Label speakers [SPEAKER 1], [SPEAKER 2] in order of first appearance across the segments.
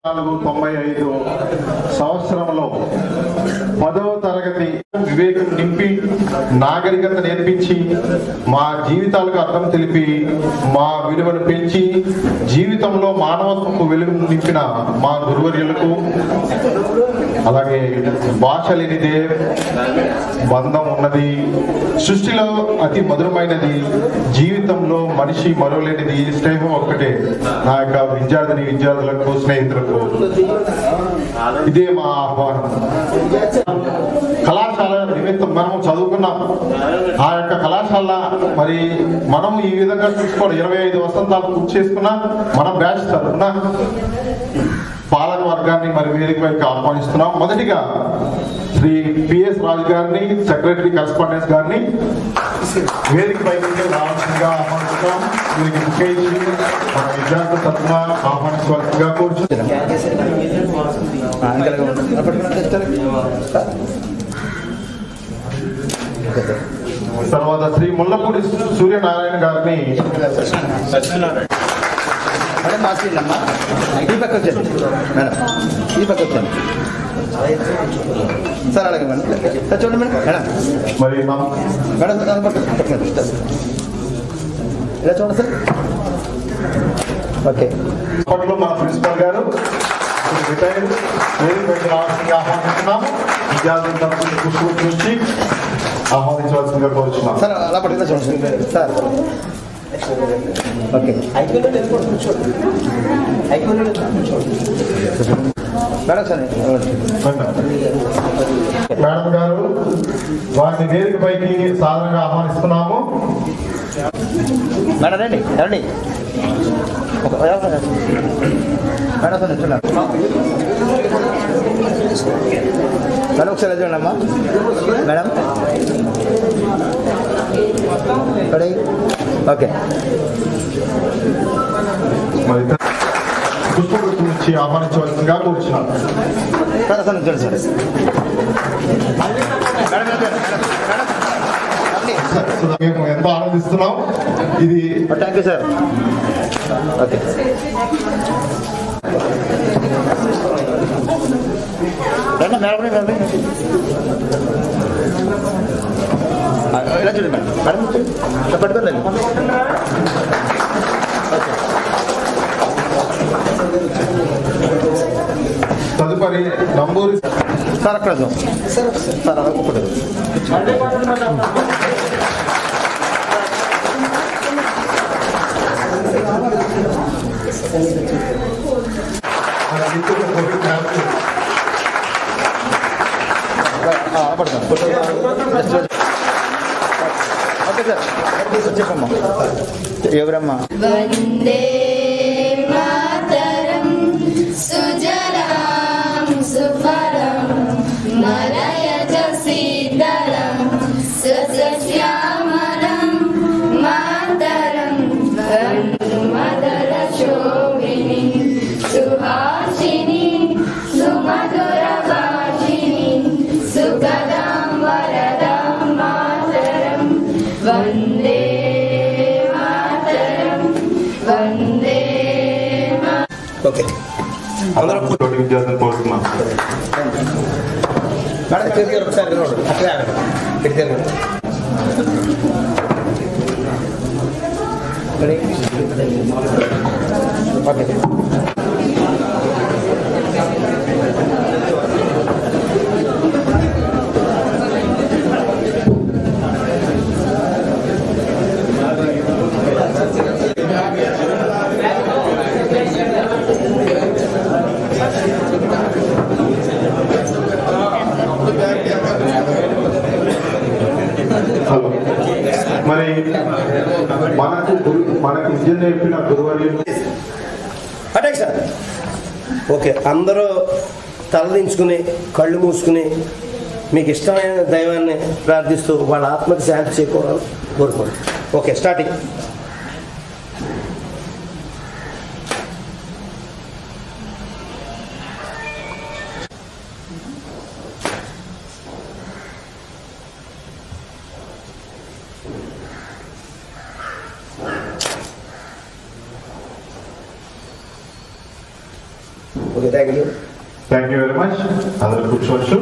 [SPEAKER 1] నాలుగు తొంభై ఐదు సంవత్సరంలో పదవ తరగతి వివేకం నింపి నాగరికత నేర్పించి మా జీవితాలకు అర్థం తెలిపి మా విలువను పెంచి జీవితంలో మానవత్వపు వెలుగు నింపిన మా గురువర్యులకు అలాగే భాష లేనిదే బంధం ఉన్నది సృష్టిలో అతి మధురమైనది జీవితంలో మనిషి మరవలేనిది స్నేహం ఒక్కటే నా యొక్క విద్యార్థిని విద్యార్థులకు స్నేహితులకు ఇదే మా ఆహ్వానం కళాశాల నిమిత్తం మనం చదువుకున్నాం ఆ యొక్క కళాశాల మరి మనం ఈ విధంగా చూసుకోవడం ఇరవై ఐదు వసంతాలు పూర్తి చేసుకున్నా మనం బ్యాచ్ తరఫున పాలక వర్గాన్ని మరి వేదిక వైపు ఆహ్వానిస్తున్నాం మొదటిగా శ్రీ పిఎస్ రాజు గారిని సెక్రటరీ కరస్పాండెన్స్ గారిని వేదిక పైకి రావాల్సిందిగా ఆహ్వానిస్తున్నాం వీరికి ముఖ్యించి మన విద్యార్థుల తరఫున ఆహ్వానించవలసిందిగా కోరుచున్నాం తర్వాత శ్రీ ముల్లపూడి సూర్యనారాయణ గారిని
[SPEAKER 2] మేడం మాస్టర్ అమ్మా ఈ పక్క వచ్చాను మేడం ఈ పక్క వచ్చాను సార్ అలాగే మేడం సార్ చూడండి మేడం మేడం
[SPEAKER 1] మరి మా
[SPEAKER 2] మేడం సార్ పక్క పక్కన ఇలా చూడండి సార్ ఓకే
[SPEAKER 1] అప్పట్లో మా ప్రిన్సిపల్ గారు రిటైర్ వేదిక పైకి రావాల్సిందిగా ఆహ్వానిస్తున్నాము విద్యార్థుల తరఫున పుష్పం నుంచి ఆహ్వానించవలసిందిగా కోరుచున్నాం
[SPEAKER 2] సార్ అలా పట్టుకుని చూడండి sir okay madam sir
[SPEAKER 1] madam గారు వారిని వేదిక పైకి సాధారణంగా ఆహ్వానిస్తున్నాము
[SPEAKER 2] మేడం రండి రండి ఒక- మేడం సార్ చూడండి మేడం ఒకసారి చూడండి అమ్మా మేడం రెడీ ఓకే
[SPEAKER 1] మరి పుష్పగుర్తు నుంచి ఆహ్వానించవలసిందిగా కోరుచున్నాం
[SPEAKER 2] మేడం సార్ చూడండి సార్ మేడం మేడం మేడం రండి
[SPEAKER 1] మేము ఎంతో ఆనందిస్తున్నాం ఇది
[SPEAKER 2] థ్యాంక్ యూ సార్ ఓకే రండి మేడం రండి, రండి ఆ, ఇలా చూడండి మేడం మేడం చూడండి. ఇలా పట్టుకోండి ఓకే
[SPEAKER 1] తదుపరి నంబూరి
[SPEAKER 2] సార్ అక్కడ వద్దాం. సార్ అలా కూర్చోండి.
[SPEAKER 1] మన మిత్రులు కోవిడ్ వ్యాప్తి
[SPEAKER 2] ఆ, అలా పడతాం ఓకే సార్ చెప్పమ్మా ఎవరమ్మా
[SPEAKER 3] वन्दे मातरं सुजलां सुफलं मलयज सीतलं सस्यश्यामलं मातरं मदरशोभिनी सुहासिनी सुमधुरभाषिणी सुखदां वरदां मातरं वन्दे मातरं वन्दे
[SPEAKER 2] ఓకే
[SPEAKER 1] తోటి విద్యార్థులు కోరుతున్నాం
[SPEAKER 2] మేడం తిరిగి ఒకసారి తిరగండి. అట్లే ఆగండి. ఇటు తిరగండి. రెడీ? ఓకే
[SPEAKER 1] హలో మరి మనకు గురు మనకు విద్య నేర్పిన గురువర్యులు
[SPEAKER 4] అటాక్ సార్ ఓకే అందరూ తలదించుకుని కళ్ళు మూసుకుని మీకు ఇష్టమైన దైవాన్ని ప్రార్థిస్తూ వాళ్ళ ఆత్మకి శాంతి చేకూరాలని కోరుకోండి okay starting okay thank you
[SPEAKER 1] thank you very much అందరూ కూర్చోవచ్చు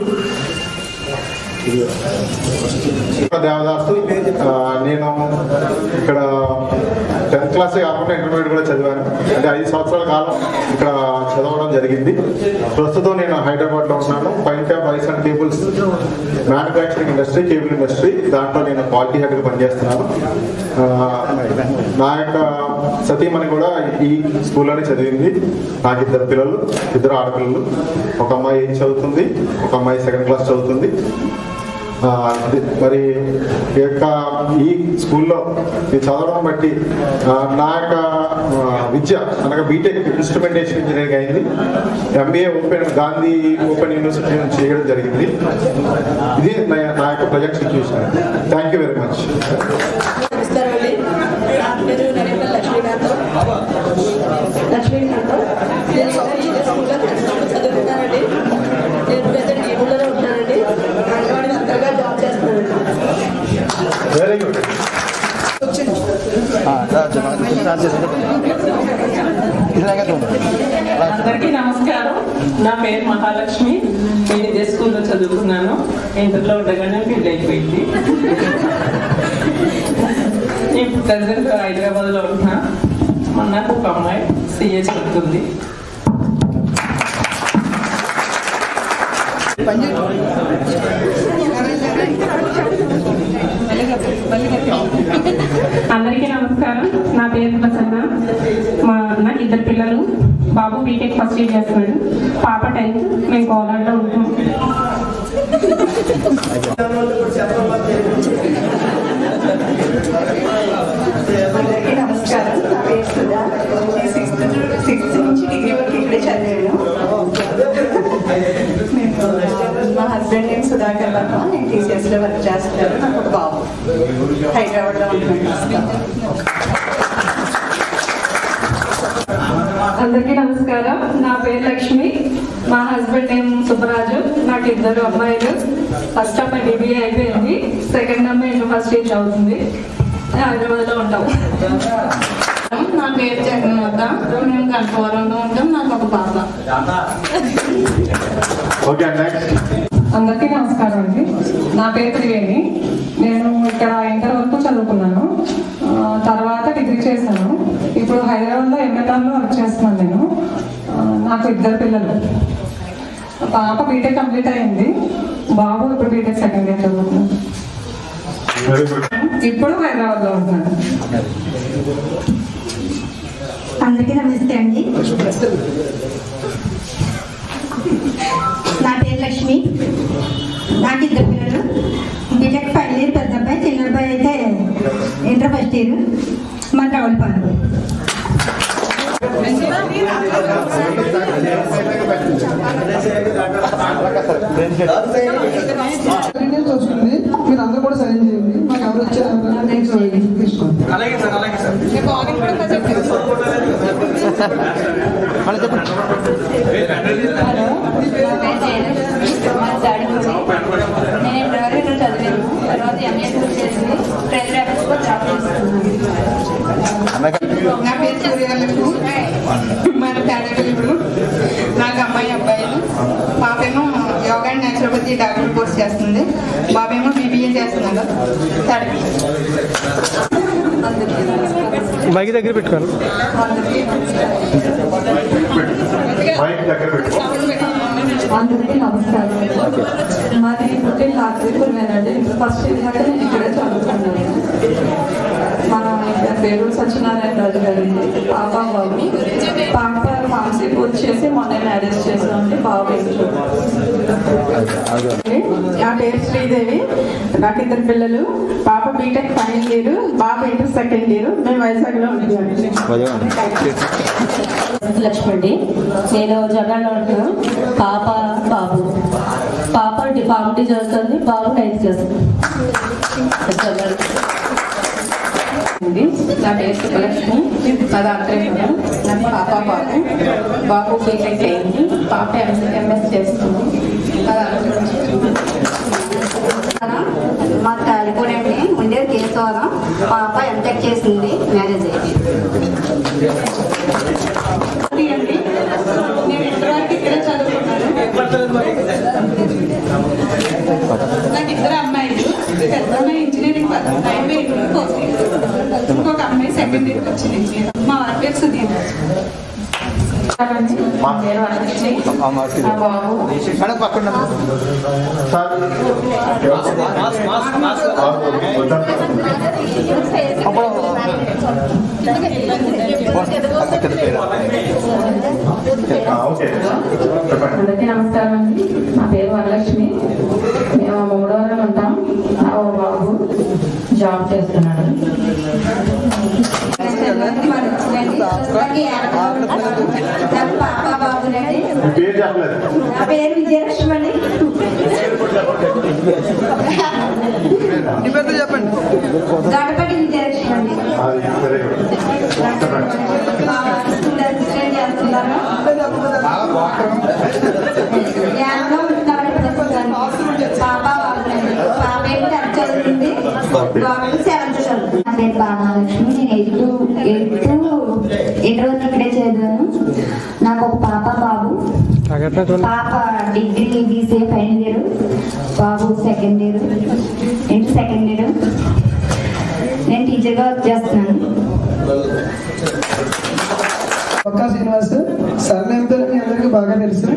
[SPEAKER 1] దేవదాసు ఆ, నేను ఇక్కడ టెన్త్ క్లాస్ కాకుండా ఇంటర్మీడియట్ కూడా చదివాను అంటే ఐదు సంవత్సరాల కాలం ఇక్కడ చదవడం జరిగింది ప్రస్తుతం నేను హైదరాబాద్ లో ఉన్నాను పైన్ క్యాప్ రైస్ and cables manufacturing industry cable industry దాంట్లో నేను క్వాలిటీ హెడ్ గా పనిచేస్తున్నాను ఆ, నా యొక్క సతీమణి కూడా ఈ స్కూల్లోనే చదివింది నాకు ఇద్దరు పిల్లలు ఇద్దరు ఆడపిల్లలు ఒక అమ్మాయి ఎయిత్ చదువుతుంది ఒక అమ్మాయి సెకండ్ క్లాస్ చదువుతుంది ఆ, ఇది మరి ఈ యొక్క ఈ స్కూల్లో ఈ చదవడం బట్టి ఆ, నా యొక్క ఆ, విద్య అనగా బీటెక్ ఇన్స్ట్రుమెంటేషన్ ఇంజనీరింగ్ అయింది MBA open Gandhi open university నుంచి చేయడం జరిగింది ఇది నా నా యొక్క present situation thank you very much
[SPEAKER 5] నమస్కారమండి నా పేరు నరేంద్ర లక్ష్మీకాంత్ లక్ష్మీకాంత్ నేను ఇదే స్కూల్లో చదువుతున్నానండి నేను ప్రజెంట్ కేబుల్లోనే ఉంటానండి అంగన్వాడీ వర్కర్గా జాబ్ చేస్తున్నానండి
[SPEAKER 1] వెరీ గుడ్
[SPEAKER 6] అందరికీ నమస్కారం నా పేరు మహాలక్ష్మి నేను ఇదే స్కూల్లో చదువుకున్నాను ఇంటర్లో ఉండగానే పెళ్ళి అయిపోయింది ఇప్పుడు ప్రజెంట్ హైదరాబాద్లో ఉంటున్నా మొన్న నాకు ఒక అమ్మాయి సీఏ చెప్తుంది
[SPEAKER 7] అందరికీ నమస్కారం నా పేరు ప్రసన్న మా నాకు ఇద్దరు పిల్లలు బాబు బీటెక్ ఫస్ట్ ఇయర్ చేస్తున్నాడు పాప టెన్త్ మేము కోలాడ్లో ఉంటాం
[SPEAKER 5] అందరికీ నమస్కారం నా పేరు సుధా నేను సిక్స్త్ సిక్స్త్ నుంచి డిగ్రీ వరకు ఇక్కడే చదివాను నేను మా హస్బెండ్ నేమ్ సుధాకర్ వర్మ నేను టీసీఎస్లో వర్క్ చేస్తున్నాను నాకు ఒక బాబు హైదరాబాద్లో ఉంటున్నాను
[SPEAKER 7] అందరికీ నమస్కారం నా పేరు లక్ష్మి మా హస్బెండ్ నేమ్ సుబ్బరాజు నాకు ఇద్దరు అమ్మాయిలు ఫస్ట్ అమ్మాయి డిగ్రీ అయిపోయింది సెకండ్ అమ్మాయి ఇంటర్ ఫస్ట్ ఇయర్ చదువుతుంది హైదరాబాద్లో ఉంటాం
[SPEAKER 8] నా పేరు జగన్మాత మేము గంటవరంలో ఉంటాం నాకు ఒక పాప
[SPEAKER 1] ఓకే నెక్స్ట్
[SPEAKER 7] అందరికీ నమస్కారం అండి నా పేరు త్రివేణి నేను ఇక్కడ ఇంటర్ వరకు చదువుకున్నాను ఆ, తర్వాత డిగ్రీ చేశాను ఇప్పుడు హైదరాబాద్లో ఎంఎల్ఆర్లో వర్క్ చేస్తున్నాను నేను ఆ, నాకు ఇద్దరు పిల్లలు పాప బీటెక్ కంప్లీట్ అయింది బాబు ఇప్పుడు బీటెక్ సెకండ్ ఇయర్ చదువుతున్నాను
[SPEAKER 1] వెరీ గుడ్
[SPEAKER 7] ఇప్పుడు హైదరాబాద్లో ఉంటున్నాను
[SPEAKER 9] అందరికీ నమస్తే అండి నా పేరు లక్ష్మి నాకు ఇద్దరు పిల్లలు బీటెక్ ఫైనల్ ఇయర్ పెద్ద అబ్బాయి చిన్న అబ్బాయి అయితే ఇంటర్ ఫస్ట్ ఇయర్ మన రావులపాలెం
[SPEAKER 10] డీటెయిల్స్ వస్తుంది మీరు అందరూ కూడా సైన్ చేయండి మాకు ఎవరు వచ్చారు తీసుకోండి
[SPEAKER 3] హలో నా పేరు జయలక్ష్మి మా తాడిపూడి నేను ఇంతవరకు ఇక్కడ చదివాను తర్వాత ఎంఏ పూర్తి చేసి ట్రైలర్ ఆఫీస్లో జాబ్ చేస్తున్నాను
[SPEAKER 8] నా పేరు సూర్యలక్ష్మి మన పేదలు నాకు అమ్మాయి అబ్బాయిలు పాపేమో yoga and naturopathy doctor course చేస్తుంది బాబేమో బీబీఏ చేస్తున్నాడు థర్డ్
[SPEAKER 5] అందరికీ నమస్కారం
[SPEAKER 10] మైక్ దగ్గర పెట్టుకోరు
[SPEAKER 5] అందరికీ
[SPEAKER 1] మైక్ దగ్గర పెట్టుకో
[SPEAKER 5] అందరికీ నమస్కారం మాది పుట్టిన లాక్రీపురమేనండి ఫస్ట్ ఇయర్ దాకా నేను ఇక్కడే చదువుకున్నాను మన ఇద్దరు పేరు సత్యనారాయణ రాజు గారి పాప బాబు పాప ఫార్మసీ పూర్తి చేసి మొన్న మ్యారేజ్ చేసామండి బాబు ఇంట్లో
[SPEAKER 8] నా పేరు శ్రీదేవి నాకు ఇద్దరు పిల్లలు పాప బీటెక్ ఫైనల్ ఇయర్ బాబు ఇంటర్ సెకండ్ ఇయర్ మేము వైజాగ్లో ఉంటున్నాము
[SPEAKER 3] లక్ష్మి అండి నేను జగన్లో ఉంటున్నాను పాప బాబు పాప డిఫార్మిటీ చదువుతుంది బాబు నైన్త్ క్లాస్ జగన్
[SPEAKER 8] అండి నా పేరు సుబ్బలక్ష్మి మాది ఆంధ్రప్రదేశ్ నాకు పాప బాబు బాబు బీటెక్ అయింది పాప ఎంఎస్ ఎంఎస్ చేస్తుంది అది ఆంధ్రప్రదేశ్
[SPEAKER 9] మా తాలిపూడి అండి ముందే కేశవరం పాప ఎంటెక్ చేసింది మ్యారేజ్ అయింది
[SPEAKER 8] అండి నేను ఇంటర్
[SPEAKER 6] నా పేరు వరలక్ష్మి నా బాబు
[SPEAKER 2] మేడం పక్కన
[SPEAKER 1] ఓకే చెప్పండి
[SPEAKER 6] అందరికీ నమస్కారం అండి నా పేరు వరలక్ష్మి మేము మూడవరం ఉంటాం నా ఓ బాబు జాబ్ చేస్తున్నాడు
[SPEAKER 9] నాకు పాప బాబునండి
[SPEAKER 1] మీ పేరు చెప్పలేదు
[SPEAKER 9] నా పేరు విజయలక్ష్మి అండి
[SPEAKER 10] నీ పేరుతో చెప్పండి
[SPEAKER 9] గణపతి విజయలక్ష్మి అండి
[SPEAKER 1] అది వెరీ గుడ్ చెప్పండి
[SPEAKER 9] మా స్కూల్ అసిస్టెంట్ చేస్తున్నాను జ్ఞానంలో ఉంటున్నామని ప్రస్తుతానికి పాప బాబునండి పాప ఏమో టెన్త్ చదువుతుంది బాబు సెవెంత్ చదువుతుంది
[SPEAKER 3] నా పేరు బాలమహాలక్ష్మి నేను ఎయిత్ ఎయిత్ ఇంటర్ వరకు ఇక్కడే చదివాను నాకు ఒక పాప బాబు పాప డిగ్రీ బీసీఏ ఫైనల్ ఇయర్ బాబు second year inter second year నేను టీచర్గా వర్క్ చేస్తున్నాను
[SPEAKER 10] పక్కా శ్రీనివాస్ సర్నేమ్తో మీ అందరికీ బాగా తెలుసు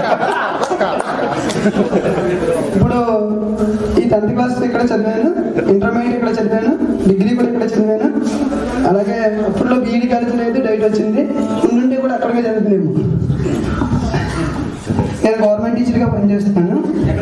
[SPEAKER 10] ఇప్పుడు ఈ టెన్త్ క్లాస్ ఇక్కడ చదివాను ఇంటర్మీడియట్ ఇక్కడ చదివాను డిగ్రీ కూడా ఇక్కడ చదివాను అలాగే అప్పట్లో బీఈడి కాలేజ్ లేదు డైట్ వచ్చింది ఉండుండి కూడా అక్కడికే చదువుతున్నాము నేను గవర్నమెంట్ టీచర్గా పనిచేస్తున్నాను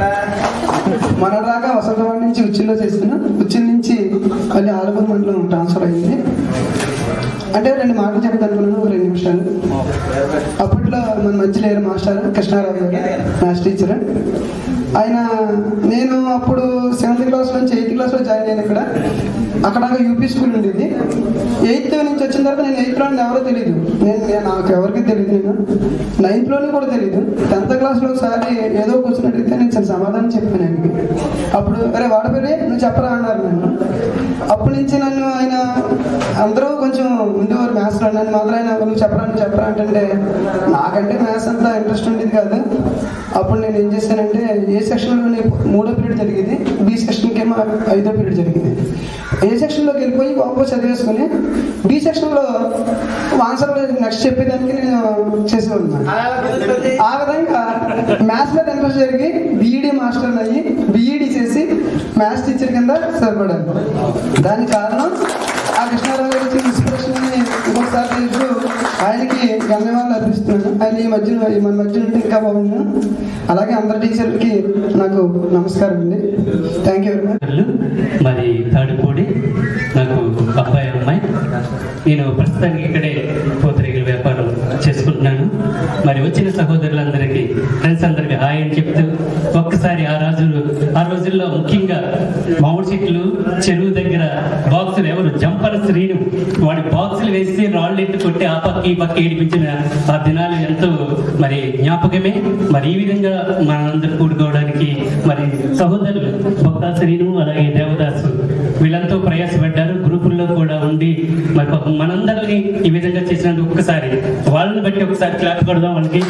[SPEAKER 10] మన దాకా వసంతవాడి నుంచి ఉచ్చిలో చేస్తున్నా ఉచ్చి నుంచి మళ్ళీ ఆలమూరు మండలం ట్రాన్స్ఫర్ అయింది అంటే రెండు మాటలు చెప్తానుకున్నాను ఒక రెండు నిమిషాలు అప్పట్లో మన మంచి లేరు మాస్టర్ కృష్ణారావు గారు మ్యాథ్స్ టీచర్ ఆయన నేను అప్పుడు సెవెంత్ క్లాస్ నుంచి ఎయిత్ క్లాస్లో జాయిన్ అయ్యాను ఇక్కడ అక్కడ యూపీ స్కూల్ ఉండేది ఎయిత్ నుంచి వచ్చిన తర్వాత నేను ఎయిత్లో ఎవరో తెలియదు నేను నేను నాకు ఎవరికి తెలియదు నేను నైన్త్లోనే కూడా తెలియదు టెన్త్ క్లాస్లో ఒకసారి ఏదో కూర్చొని అడిగితే నేను చాలా సమాధానం చెప్పాను ఆయనకి అప్పుడు అరే వాడపేరే నువ్వు చెప్పరా అన్నారు నన్ను అప్పటి నుంచి నన్ను ఆయన అందరూ కొంచెం ఉండేవారు మ్యాథ్స్లో నన్ను మాత్రం ఆయన నువ్వు చెప్పరా నువ్వు చెప్పరా అంటే నాకంటే మ్యాథ్స్ అంతా ఇంట్రెస్ట్ ఉండేది కాదు అప్పుడు నేను ఏం చేశానంటే ఏ సెక్షన్లో మూడో పీరియడ్ జరిగేది బి సెక్షన్కి ఏమో ఐదో పీరియడ్ జరిగేది ఏ సెక్షన్లోకి వెళ్ళిపోయి బాబు చదివేసుకుని బి సెక్షన్లో ఆన్సర్ నెక్స్ట్ చెప్పేదానికి నేను చేసేవాడిని ఆ విధంగా మ్యాథ్స్ మీద ఇంట్రెస్ట్ జరిగి బీఈడి మాస్టర్ అయ్యి బీఈడి చేసి మ్యాథ్స్ టీచర్ కింద సరిపడాను దానికి కారణం ఆ కృష్ణారావు గారి ఇచ్చిన ఇన్స్పిరేషన్ ఇంకొకసారి తెలుసు ఆయనకి ధన్యవాదాలు అర్పిస్తున్నాను ఆయన ఈ మధ్య మన మధ్య ఉంటే ఇంకా బాగున్నాను అలాగే అందరి టీచర్లకి నాకు నమస్కారం అండి థ్యాంక్ యూ వెరీ మచ్
[SPEAKER 11] మరి తాడుపూడి నాకు అబ్బాయి అమ్మాయి నేను ప్రస్తుతానికి ఇక్కడే పూతరేగుల వ్యాపారం చేసుకుంటున్నాను మరి వచ్చిన సహోదరులందరికీ ఫ్రెండ్స్ అందరికీ హాయ్ అని చెప్తూ ఒక్కసారి ఆ రోజులు ఆ రోజుల్లో ముఖ్యంగా మామిడి చెట్లు చెరువు దగ్గర బాక్సులు ఎవరు జంపర్ శ్రీను వాడి బాక్సులు వేసి రాళ్ళు ఎత్తి కొట్టి ఆ పక్క ఈ పక్క ఏడిపించిన ఆ దినాలు ఎంతో మరి జ్ఞాపకమే మరి ఈ విధంగా మనందరూ కూడుకోవడానికి మరి సహోదరులు భక్తా శ్రీను అలాగే దేవదాసు వీళ్ళంతా ప్రయాసపడ్డారు గ్రూపుల్లో కూడా ఉండి మరి పాపం మనందరినీ ఈ విధంగా చేసినందుకు ఒక్కసారి వాళ్ళని బట్టి ఒకసారి క్లాప్ కొడదాం వాళ్ళకి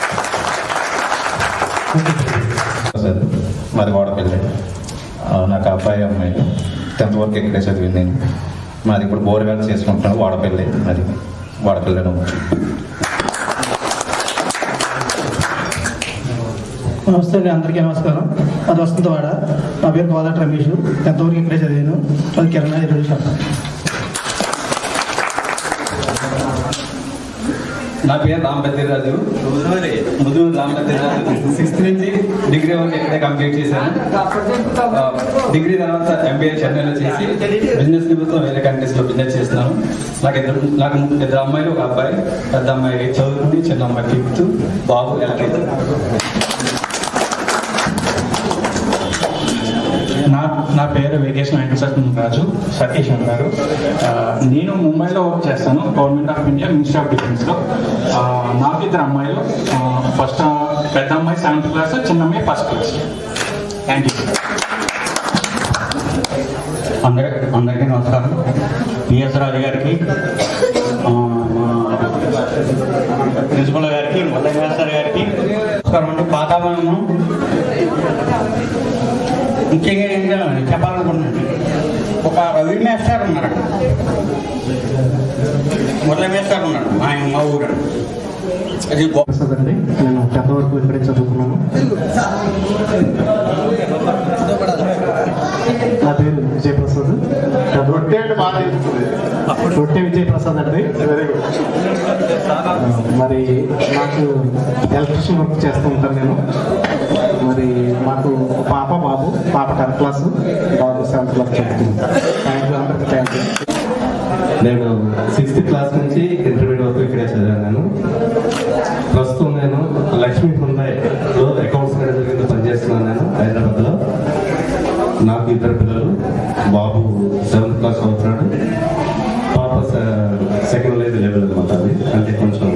[SPEAKER 12] సార్ మాది వాడపల్లి ఆ, నాకు అబ్బాయి అమ్మాయి టెన్త్ వరకు ఇక్కడే చదివింది నేను మాది ఇప్పుడు బోర్వేల్ చేసుకుంటున్నాను వాడపల్లి అది వాడపల్లిలో
[SPEAKER 13] నమస్తే అండి అందరికీ నమస్కారం అది వసంతవాడ నా పేరు కోదాట రమేష్ టెన్త్ వరకు ఇక్కడే చదివాను అది కిరణ్ ఈరోజు చెప్పాను
[SPEAKER 14] నా పేరు రాంపతిరాజు ముదురు రాంపతిరాజు సిక్స్త్ నుంచి డిగ్రీ వరకు ఇక్కడే కంప్లీట్ చేశాను ఆ, డిగ్రీ తర్వాత ఎంబీఏ చెన్నైలో చేసి బిజినెస్ నిమిత్తం వేరే కంట్రీస్ లో బిజినెస్ చేస్తున్నాను నాకు ఇద్దరు నాకు ఇద్దరు అమ్మాయిలు ఒక అబ్బాయి పెద్ద అమ్మాయి చదువుతుంది చిన్న అమ్మాయి ఫిఫ్త్ బాబు ఎల్కేజీ
[SPEAKER 15] నా నా పేరు వేగేశ్ వెంకటరత్న రాజు సతీష్ అన్నారు ఆ, నేను ముంబైలో వర్క్ చేస్తాను government of India ministry of డిఫెన్స్లో ఆ, నాకు ఇద్దరు అమ్మాయిలు ఫస్ట్ పెద్ద అమ్మాయి సెవెంత్ క్లాస్ చిన్న అమ్మాయి ఫస్ట్ క్లాస్ థ్యాంక్ యూ
[SPEAKER 16] అందరి అందరికీ నమస్కారం పిఎస్ రాజు గారికి ఆ, మా ప్రిన్సిపల్ గారికి మొదటి గారికి నమస్కారం అండి వాతావరణం ముఖ్యంగా ఏంటంటే చెప్పాలనుకుంటున్నాను ఒక రవి మేస్టర్ ఉన్నాడు మురళి మేస్టర్ ఉన్నాడు ఆయన మా ఊరు
[SPEAKER 13] ప్రసాద్ అండి నేను టెన్త్ వరకు ఇక్కడే చదువుకున్నాను నా పేరు విజయ్ ప్రసాద్
[SPEAKER 1] రొట్టె అంటే బాగా తెలుస్తుంది
[SPEAKER 13] రొట్టె విజయ్ ప్రసాద్ అండి
[SPEAKER 1] వెరీ గుడ్
[SPEAKER 13] మరి నాకు ఎలక్ట్రిషియన్ వర్క్ చేస్తూ ఉంటాను నేను మరి మాకు ఒక పాప బాబు పాప టెన్త్ క్లాస్ బాబు సెవెంత్ క్లాస్ చదువుతున్నాను థ్యాంక్ యూ అందరికీ థ్యాంక్ యూ
[SPEAKER 17] నేను సిక్స్త్ క్లాస్ నుంచి ఇంటర్మీడియట్ వరకు ఇక్కడే చదివాను ప్రస్తుతం నేను లక్ష్మీ హుందాయ్లో అకౌంట్స్ మేనేజర్ కింద పనిచేస్తున్నాను నేను హైదరాబాద్లో నాకు ఇద్దరు పిల్లలు బాబు సెవెంత్ క్లాస్ అవుతున్నాడు పాప సెకండ్ లేదు లెవెల్ అనమాట అది అంటే కొంచెం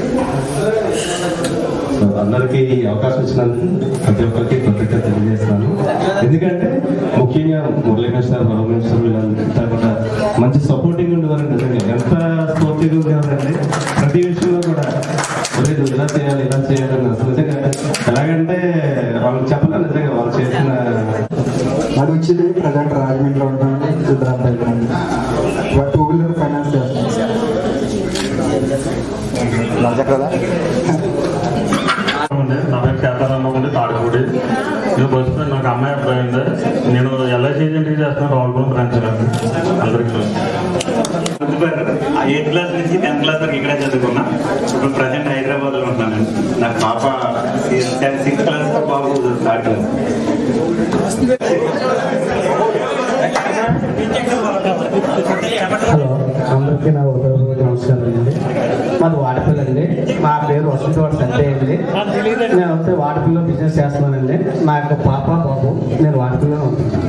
[SPEAKER 17] సో అందరికీ ఈ అవకాశం ఇచ్చినందుకు ప్రతి ఒక్కరికి కృతజ్ఞత తెలియజేస్తున్నాను ఎందుకంటే ముఖ్యంగా మురళీకృష్ణ సార్ రఘువీర్ సార్ వీళ్ళంతా కూడా మంచి సపోర్టింగ్ ఉండేవారు నిజంగా ఎంత స్ఫూర్తిగా ఉండేవారంటే ప్రతి విషయంలో కూడా "ఒరేయ్, నువ్వు ఇలా చేయాలి ఇలా చేయాలని అసలు నిజంగా ఎలాగంటే వాళ్ళకి చెప్పలేదు నిజంగా వాళ్ళు చేసిన
[SPEAKER 18] అది వచ్చేది ప్రజెంట్ రాజమండ్రిలో ఉంటాను సిద్ధరాబాద్ టూ వీలర్ ఫైనాన్స్ చేస్తాను
[SPEAKER 16] నా పేరు సీతారామ ఉంది తాడిపూడి నేను బస్సు మీద నాకు అమ్మాయి అబ్బాయి ఉంది నేను ఎల్ఐసి ఏజెంట్కి చేస్తున్నాను రావులపురం బ్రాంచ్ అందరికీ
[SPEAKER 19] ఎయిత్ క్లాస్ నుంచి టెన్త్ క్లాస్ వరకు ఇక్కడే చదువుకున్నా ఇప్పుడు ప్రజెంట్ హైదరాబాద్ లో ఉన్నాను నాకు పాప సిక్స్త్ క్లాస్ బాబు థర్డ్ క్లాస్
[SPEAKER 13] హలో అందరికీ నా ఉదయపూర్వక నమస్కారం అండి మాది వాడపల్లి అండి మా పేరు వసంతవాడ సత్య అండి నేను వస్తే వాడపల్లిలో బిజినెస్ చేస్తున్నానండి నా యొక్క పాప బాబు నేను వాడపల్లిలో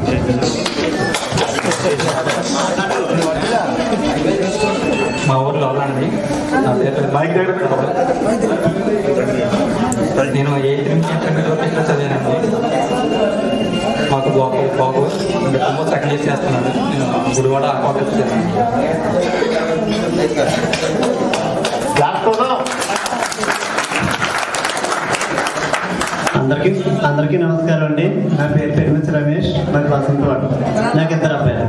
[SPEAKER 19] మా ఊర్లో వాళ్ళండి నా పేరు మైక్ దగ్గర నేను ఎయిత్ నుంచి ఇంటర్మీడియట్ వరకు ఇక్కడ చదివానండి మాకు బాబు బాబు కుటుంబం సెకండ్ ఇయర్ చేస్తున్నాడు నేను గుడివాడ అకౌంట్ చేస్తాను
[SPEAKER 13] అందరికీ అందరికీ నమస్కారం అండి నా పేరు పెరుమితి రమేష్ నాకు వసంతవాడ నాకు ఇద్దరు అబ్బాయిలు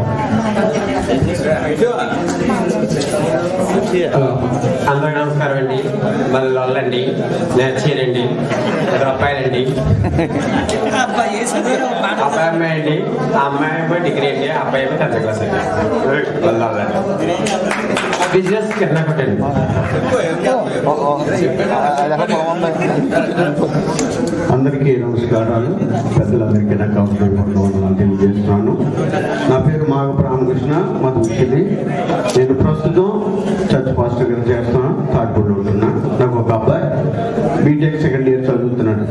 [SPEAKER 20] అందరికీ నమస్కారం అండి మళ్ళీ వాళ్ళండి నేర్చేయండి ఇద్దరు అబ్బాయిలండి అబ్బాయి అమ్మాయి అండి ఆ అమ్మాయి అబ్బాయి డిగ్రీ అండి ఆ అబ్బాయి ఏమో టెన్త్ క్లాస్ అండి మళ్ళీ వాళ్ళండి బిజినెస్ కింద కొట్టండి
[SPEAKER 21] అందరికీ నమస్కారాలు పెద్దలందరికీ నా కౌన్సిలర్ తెలియజేస్తున్నాను నా పేరు మాగ రామకృష్ణ మాది ఉచ్చిది నేను ప్రస్తుతం చర్చ్ పాస్టర్ గారు చేస్తున్నాను తాడ్పూడిలో ఉంటున్నా నాకు ఒక అబ్బాయి బీటెక్ సెకండ్ ఇయర్ చదువుతున్నాడు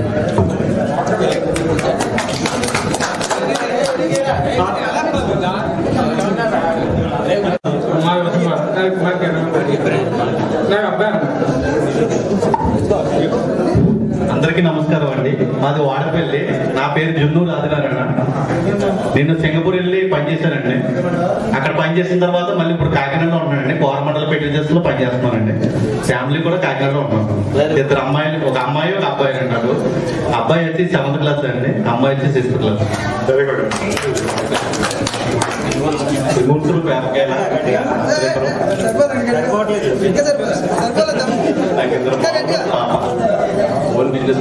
[SPEAKER 12] అందరికీ నమస్కారం అండి మాది వాడపల్లి నా పేరు జున్నూరు ఆదినారాయణ నేను సింగపూర్ వెళ్ళి పనిచేశానండి అక్కడ పనిచేసిన తర్వాత మళ్ళీ ఇప్పుడు కాకినాడలో ఉన్నానండి కోరమండల పెట్టిజెస్ లో పనిచేస్తున్నానండి ఫ్యామిలీ కూడా కాకినాడలో ఉన్నాను ఇద్దరు అమ్మాయిలు ఒక అమ్మాయి ఒక అబ్బాయి అంటారు అబ్బాయి వచ్చి సెవెంత్ క్లాస్ అండి అమ్మాయి వచ్చి sixth class very good Guntur పేరకాయల నాకు ఇద్దరు పాప ఓన్ బిజినెస్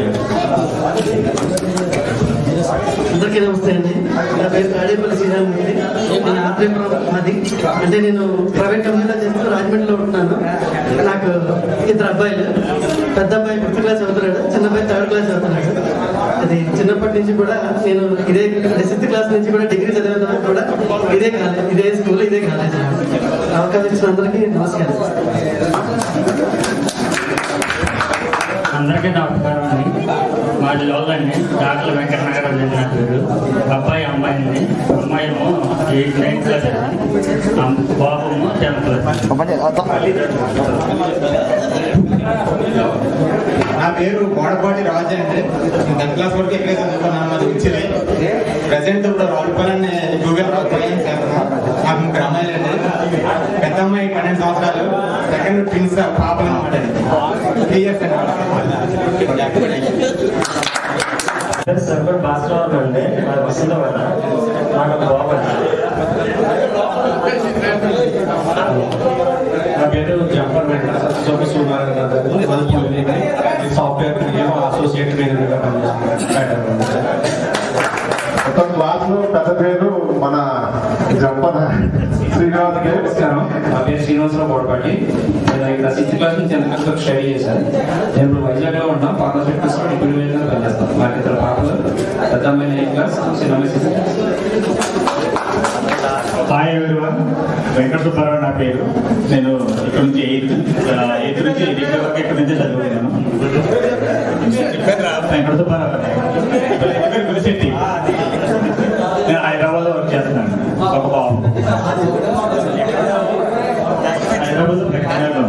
[SPEAKER 22] అందరికీ నమస్తే అండి నా పేరు తాడేపల్లి శ్రీరామూర్తి నేను ఆత్రేయపురం మాది అంటే నేను ప్రైవేట్ కంపెనీలో చేస్తూ రాజమండ్రిలో ఉంటున్నాను నాకు ఇద్దరు అబ్బాయిలు పెద్ద అబ్బాయి ఫిఫ్త్ క్లాస్ చదువుతున్నాడు చిన్న అబ్బాయి థర్డ్ క్లాస్ చదువుతున్నాడు అది చిన్నప్పటి నుంచి కూడా నేను ఇదే సిక్స్త్ క్లాస్ నుంచి కూడా డిగ్రీ చదివిన వరకు కూడా ఇదే కాలేజ్ ఇదే స్కూల్ ఇదే కాలేజ్ అవకాశం ఇచ్చిన అందరికీ నమస్కారం
[SPEAKER 16] అందరికీ నమస్కారం అండి మాది లోలండి డాక్టర్ వెంకటనగరం చెందిన పేరు అబ్బాయి అమ్మాయి అండి అమ్మాయి ఏమో ఎయిత్ నైన్త్ క్లాస్ అండి బాబు ఏమో టెన్త్
[SPEAKER 23] నా పేరు గోడపాటి రాజు అండి టెన్త్ క్లాస్ వరకు ఎక్కడే చదువుకున్నాను అది వచ్చింది ప్రజెంట్ ఇప్పుడు రావులపల్లి గూగుల్ ట్రైనింగ్ చేస్తున్నాను నాకు ముగ్గురు అమ్మాయిలు అండి పెద్ద అమ్మాయి పన్నెండు సంవత్సరాలు సెకండ్ ట్విన్స్ పాపలు అనమాట త్రీ ఇయర్స్
[SPEAKER 16] సర్వర్ భాస్కర్ అండి అది వసంతవాడ నాకు బాబు అండి నా
[SPEAKER 15] పేరు జంపర్ వెంకట సత్యశోభ సూర్యనారాయణ గారు సాఫ్ట్వేర్ ఏమో అసోసియేట్ మేనేజర్గా పనిచేస్తున్నాను
[SPEAKER 1] మొత్తం క్లాస్ లో పెద్ద పేరు మన జంపన శ్రీనివాస్ గారు
[SPEAKER 15] నమస్కారం నా పేరు శ్రీనివాసరావు కోడపాటి నేను ఇక్కడ సిక్స్త్ క్లాస్ నుంచి టెన్త్ క్లాస్ వరకు స్టడీ చేశాను నేను ఇప్పుడు వైజాగ్లో ఉన్నా పార్ట్నర్షిప్ తీసుకుని ఇప్పుడు వేలుగా పనిచేస్తాను నాకు ఇద్దరు పాపలు పెద్ద అమ్మాయి ఎయిత్ క్లాస్ చిన్న అమ్మాయి sixth
[SPEAKER 4] hi everyone Venkata Subbarao నా పేరు నేను ఇక్కడ నుంచి ఎయిత్ ఎయిత్ నుంచి డిగ్రీ వరకు ఇక్కడ నుంచి చదువుకున్నాను వెంకట సుబ్బారావు పేరు గురిశెట్టి నేను హైదరాబాద్లో వర్క్ చేస్తున్నాను ఒక బాబు హైదరాబాద్ ప్రకారంగా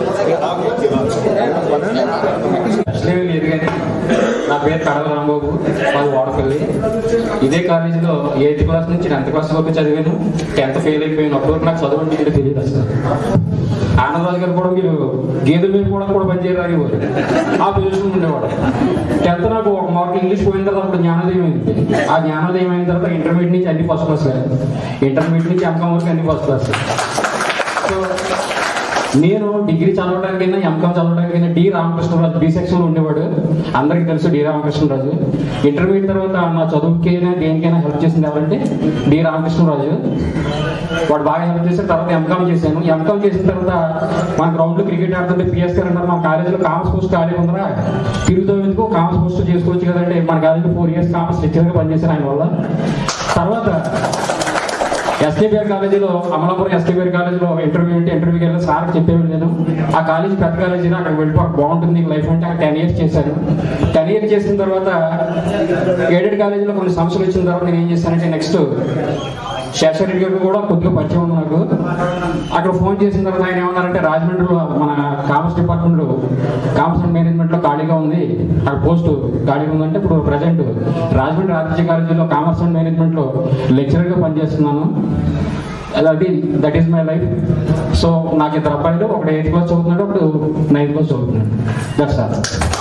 [SPEAKER 19] అసలు లేదు కానీ నా పేరు కడల రాంబాబు మాది వాడపల్లి ఇదే కాలేజీలో ఎయిత్ క్లాస్ నుంచి టెన్త్ క్లాస్ వరకు చదివాను టెన్త్ ఫెయిల్ అయిపోయిన అప్పుడు నాకు చదువు అంటే ఏంటో తెలియదు అసలు ఆనందరాజు గారు కూడా మీరు గేదెల మీద కూడా కూడా పనిచేయరు అనేవారు ఆ పొజిషన్ ఉండేవాడు టెన్త్ నాకు ఒక మార్క్ ఇంగ్లీష్ పోయిన తర్వాత అప్పుడు జ్ఞానోదయం అయింది ఆ జ్ఞానోదయం అయిన తర్వాత ఇంటర్మీడియట్ నుంచి అన్ని ఫస్ట్ క్లాస్ ఇంటర్మీడియట్ నుంచి ఎంకామ్ వరకు అన్ని ఫస్ట్ క్లాస్ సో నేను డిగ్రీ చదవడానికైనా ఎంకామ్ చదవడానికైనా డి రామకృష్ణరాజు బి సెక్షన్ లో ఉండేవాడు అందరికీ తెలుసు డి రామకృష్ణరాజు ఇంటర్మీడియట్ తర్వాత నా చదువుకైనా దేనికైనా హెల్ప్ చేసింది ఎవరంటే డి రామకృష్ణరాజు వాడు బాగా హెల్ప్ చేసిన తర్వాత ఎంకామ్ చేశాను ఎంకామ్ చేసిన తర్వాత మన గ్రౌండ్ లో క్రికెట్ ఆడుతుంటే పిఎస్ గారు అంటారు మన కాలేజీలో కామర్స్ పోస్ట్ ఖాళీ ఉందరా తిరుగుతాం ఎందుకు కామర్స్ పోస్ట్ చేసుకోవచ్చు కదంటే మన కాలేజీలో ఫోర్ ఇయర్స్ కామర్స్ లెక్చర్ గా పనిచేశాను ఆయన వల్ల తర్వాత ఎస్కేబిఆర్ కాలేజీలో అమలాపురం ఎస్కేబిఆర్ కాలేజీలో ఇంటర్వ్యూ ఉంటే ఇంటర్వ్యూకి వెళ్ళి సార్ చెప్పేవాడు నేను ఆ కాలేజీ పెద్ద కాలేజీ అక్కడ వెళ్ళిపో బాగుంటుంది లైఫ్ అంటే అక్కడ టెన్ ఇయర్స్ చేశాను టెన్ ఇయర్స్ చేసిన తర్వాత ఎయిడెడ్ కాలేజీలో కొన్ని సమస్యలు వచ్చిన తర్వాత నేను ఏం చేశానంటే నెక్స్ట్ శేషరెడ్డి గారు కూడా కొద్దిగా పరిచయం ఉంది నాకు అక్కడ ఫోన్ చేసిన తర్వాత ఆయన ఏమన్నారంటే రాజమండ్రిలో మన commerce department commerce and management లో ఖాళీగా ఉంది అక్కడ పోస్ట్ ఖాళీగా ఉందంటే ఇప్పుడు ప్రజెంట్ రాజమండ్రి ఆదిత్య కాలేజీలో కామర్స్ అండ్ మేనేజ్మెంట్ లో లెక్చరర్ గా పనిచేస్తున్నాను అది that is my life so నాకు ఇద్దరు అబ్బాయిలు ఒకటి ఎయిత్ క్లాస్ చదువుతున్నాడు ఒకటి నైన్త్ క్లాస్ చదువుతున్నాడు దట్స్ ఆల్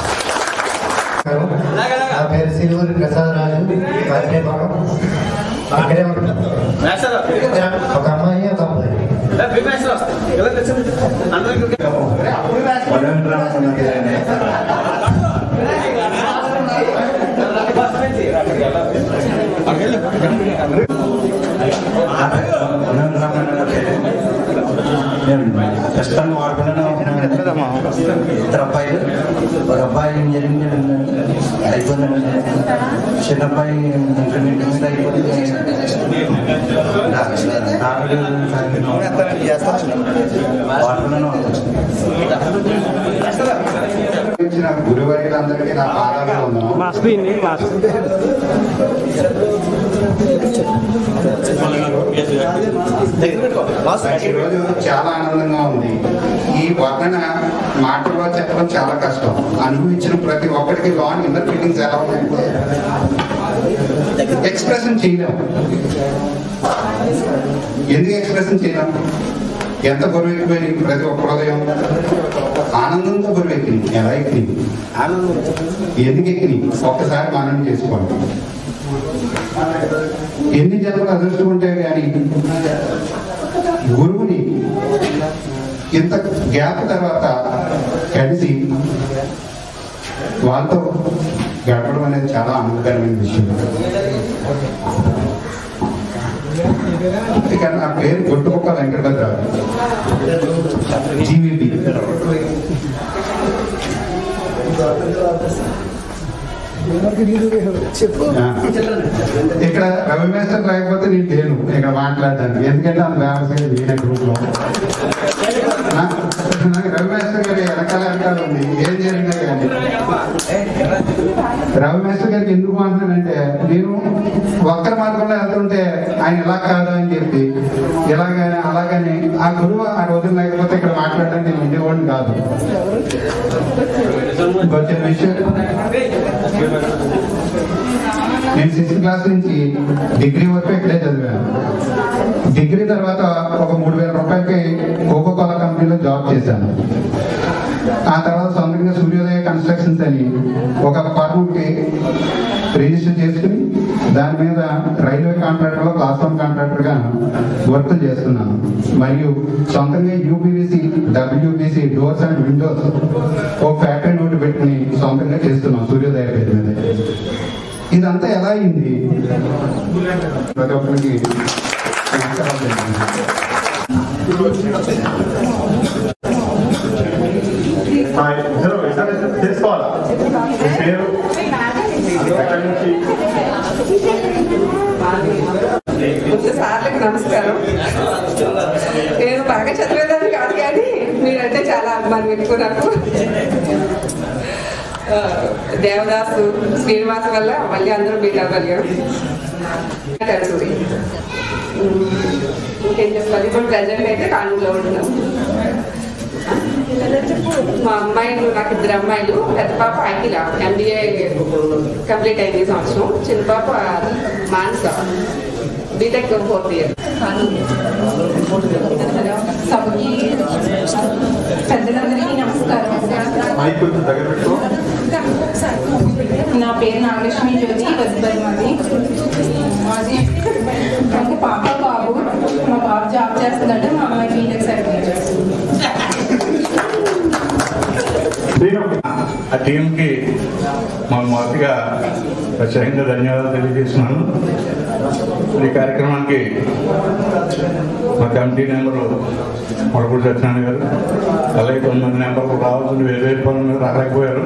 [SPEAKER 5] నా పేరు సిరువురి ప్రసాదరాజు మధ్యభాగం అక్కడే ఉంటాను ఒక అమ్మాయి ఒక అబ్బాయి
[SPEAKER 21] ప్రస్తుతానికి వాడుకునే ఇద్దరు అబ్బాయిలు ఒక అబ్బాయి ఇంజనీరింగ్ అయిపోయింది చిన్న అబ్బాయి ఇంటర్మీడియట్ మీద అయిపోతుంది ఇచ్చిన గురువర్యులందరికీ నా పాదాలు ఉన్నాను ఈరోజు చాలా ఆనందంగా ఉంది ఈ వర్ణన మాటల్లో చెప్పడం చాలా కష్టం అనుభవించిన ప్రతి ఒక్కరికి లోన్ ఇన్నర్ ఫీలింగ్స్ ఎలా ఉన్నాయంటే ఎక్స్ప్రెషన్ చేయలేం ఎందుకు ఎక్స్ప్రెషన్ చేయలేం ఎంత బరువు ఎక్కువైంది ప్రతి ఒక్క హృదయం ఆనందంతో బరువు ఎక్కింది ఎలా ఎక్కింది ఎందుకు ఎక్కింది ఒక్కసారి మనం చేసుకోండి ఎన్ని జన్మలు అదృష్టం ఉంటే కానీ గురువుని ఇంత గ్యాప్ తర్వాత కలిసి వాళ్ళతో గడపడం అనేది చాలా ఆనందకరమైన విషయం ఇక నా పేరు గొట్టుకొక్క వెంకటభద్రరావు జీవీపీ ఇక్కడ రవి మేస్టర్ లేకపోతే నేను లేను ఇక్కడ మాట్లాడడానికి ఎందుకంటే అంత వ్యవసాయం నేనే గ్రూప్ లో ఆ, నాకు రవి మేస్టర్ గారి వెనకాల వెనకాల ఉంది ఏం జరిగినా కానీ రవి మేస్టర్ గారికి ఎందుకు అంటున్నానంటే నేను ఒక్కర మార్గంలో వెళ్తుంటే ఆయన ఇలా కాదు అని చెప్పి ఇలాగని అలాగని ఆ గురువు ఆ రోజు లేకపోతే ఇక్కడ మాట్లాడడానికి నేను ఉండేవాడిని కాదు కొంచెం విషయం నేను సిక్స్త్ క్లాస్ నుంచి డిగ్రీ వరకు ఇక్కడే చదివాను డిగ్రీ తర్వాత ఒక మూడు వేల రూపాయలకి కోకో కోలా కంపెనీలో జాబ్ చేశాను ఆ తర్వాత సొంతంగా సూర్యోదయ కన్స్ట్రక్షన్స్ అని ఒక ఫార్మ్కి రిజిస్టర్ చేసుకుని
[SPEAKER 2] దాని మీద రైల్వే కాంట్రాక్టర్లో క్లాస్ వన్ కాంట్రాక్టర్గా వర్క్ చేస్తున్నాను మరియు సొంతంగా UPVC WPC doors and windows ఓ ఫ్యాక్టరీ నోటి పెట్టుకుని సొంతంగా చేస్తున్నాం సూర్యోదయ పేరు మీద ఇదంతా ఎలా అయింది ప్రతి ఒక్కరికి నమస్కారాలు తెలియజేస్తున్నాను.
[SPEAKER 1] మా ఇద్దరు ఇద్దరు తెలుసుకోవాలా మీ పేరు ఎక్కడి నుంచి
[SPEAKER 7] ముందు సార్లకు నమస్కారం నేను బాగా చదివేదాన్ని కాదు కానీ మీరంటే చాలా అభిమానం ఎక్కువ నాకు ఆ, దేవదాసు శ్రీనివాస్ వల్ల మళ్ళీ అందరూ మీట్ అవ్వగలిగాం కడుతుంది ఇంకేం చెప్పాలి ఇప్పుడు ప్రజెంట్ అయితే కాణంలో ఉంటున్నాం మా అమ్మాయిలు నాకు ఇద్దరు అమ్మాయిలు పెద్ద పాప అఖిల ఎంబీఏ కంప్లీట్ అయింది ఈ సంవత్సరం చిన్న పాప మానస బీటెక్ ఫోర్త్ ఇయర్
[SPEAKER 8] సభకి పెద్దలందరికీ నమస్కారం
[SPEAKER 1] మైక్ కొంచెం దగ్గర పెట్టుకో
[SPEAKER 8] నా పేరు నాగలక్ష్మి జ్యోతి వద్దుబరి మాది మాది నాకు పాప బాబు మా బాబు జాబ్ చేస్తుందంటే మా అమ్మాయి బీటెక్ సర్టిఫికేట్ చేస్తుంది
[SPEAKER 15] ఆ టీంకి మా మొదటిగా ప్రత్యేకంగా ధన్యవాదాలు తెలియజేస్తున్నాను ఈ కార్యక్రమానికి మా కమిటీ నెంబరు మొడపూడి సత్యనారాయణ గారు అలాగే తొమ్మిది నెంబర్లు రావాల్సిన వేరే వేరే పనుల మీద రాలేకపోయారు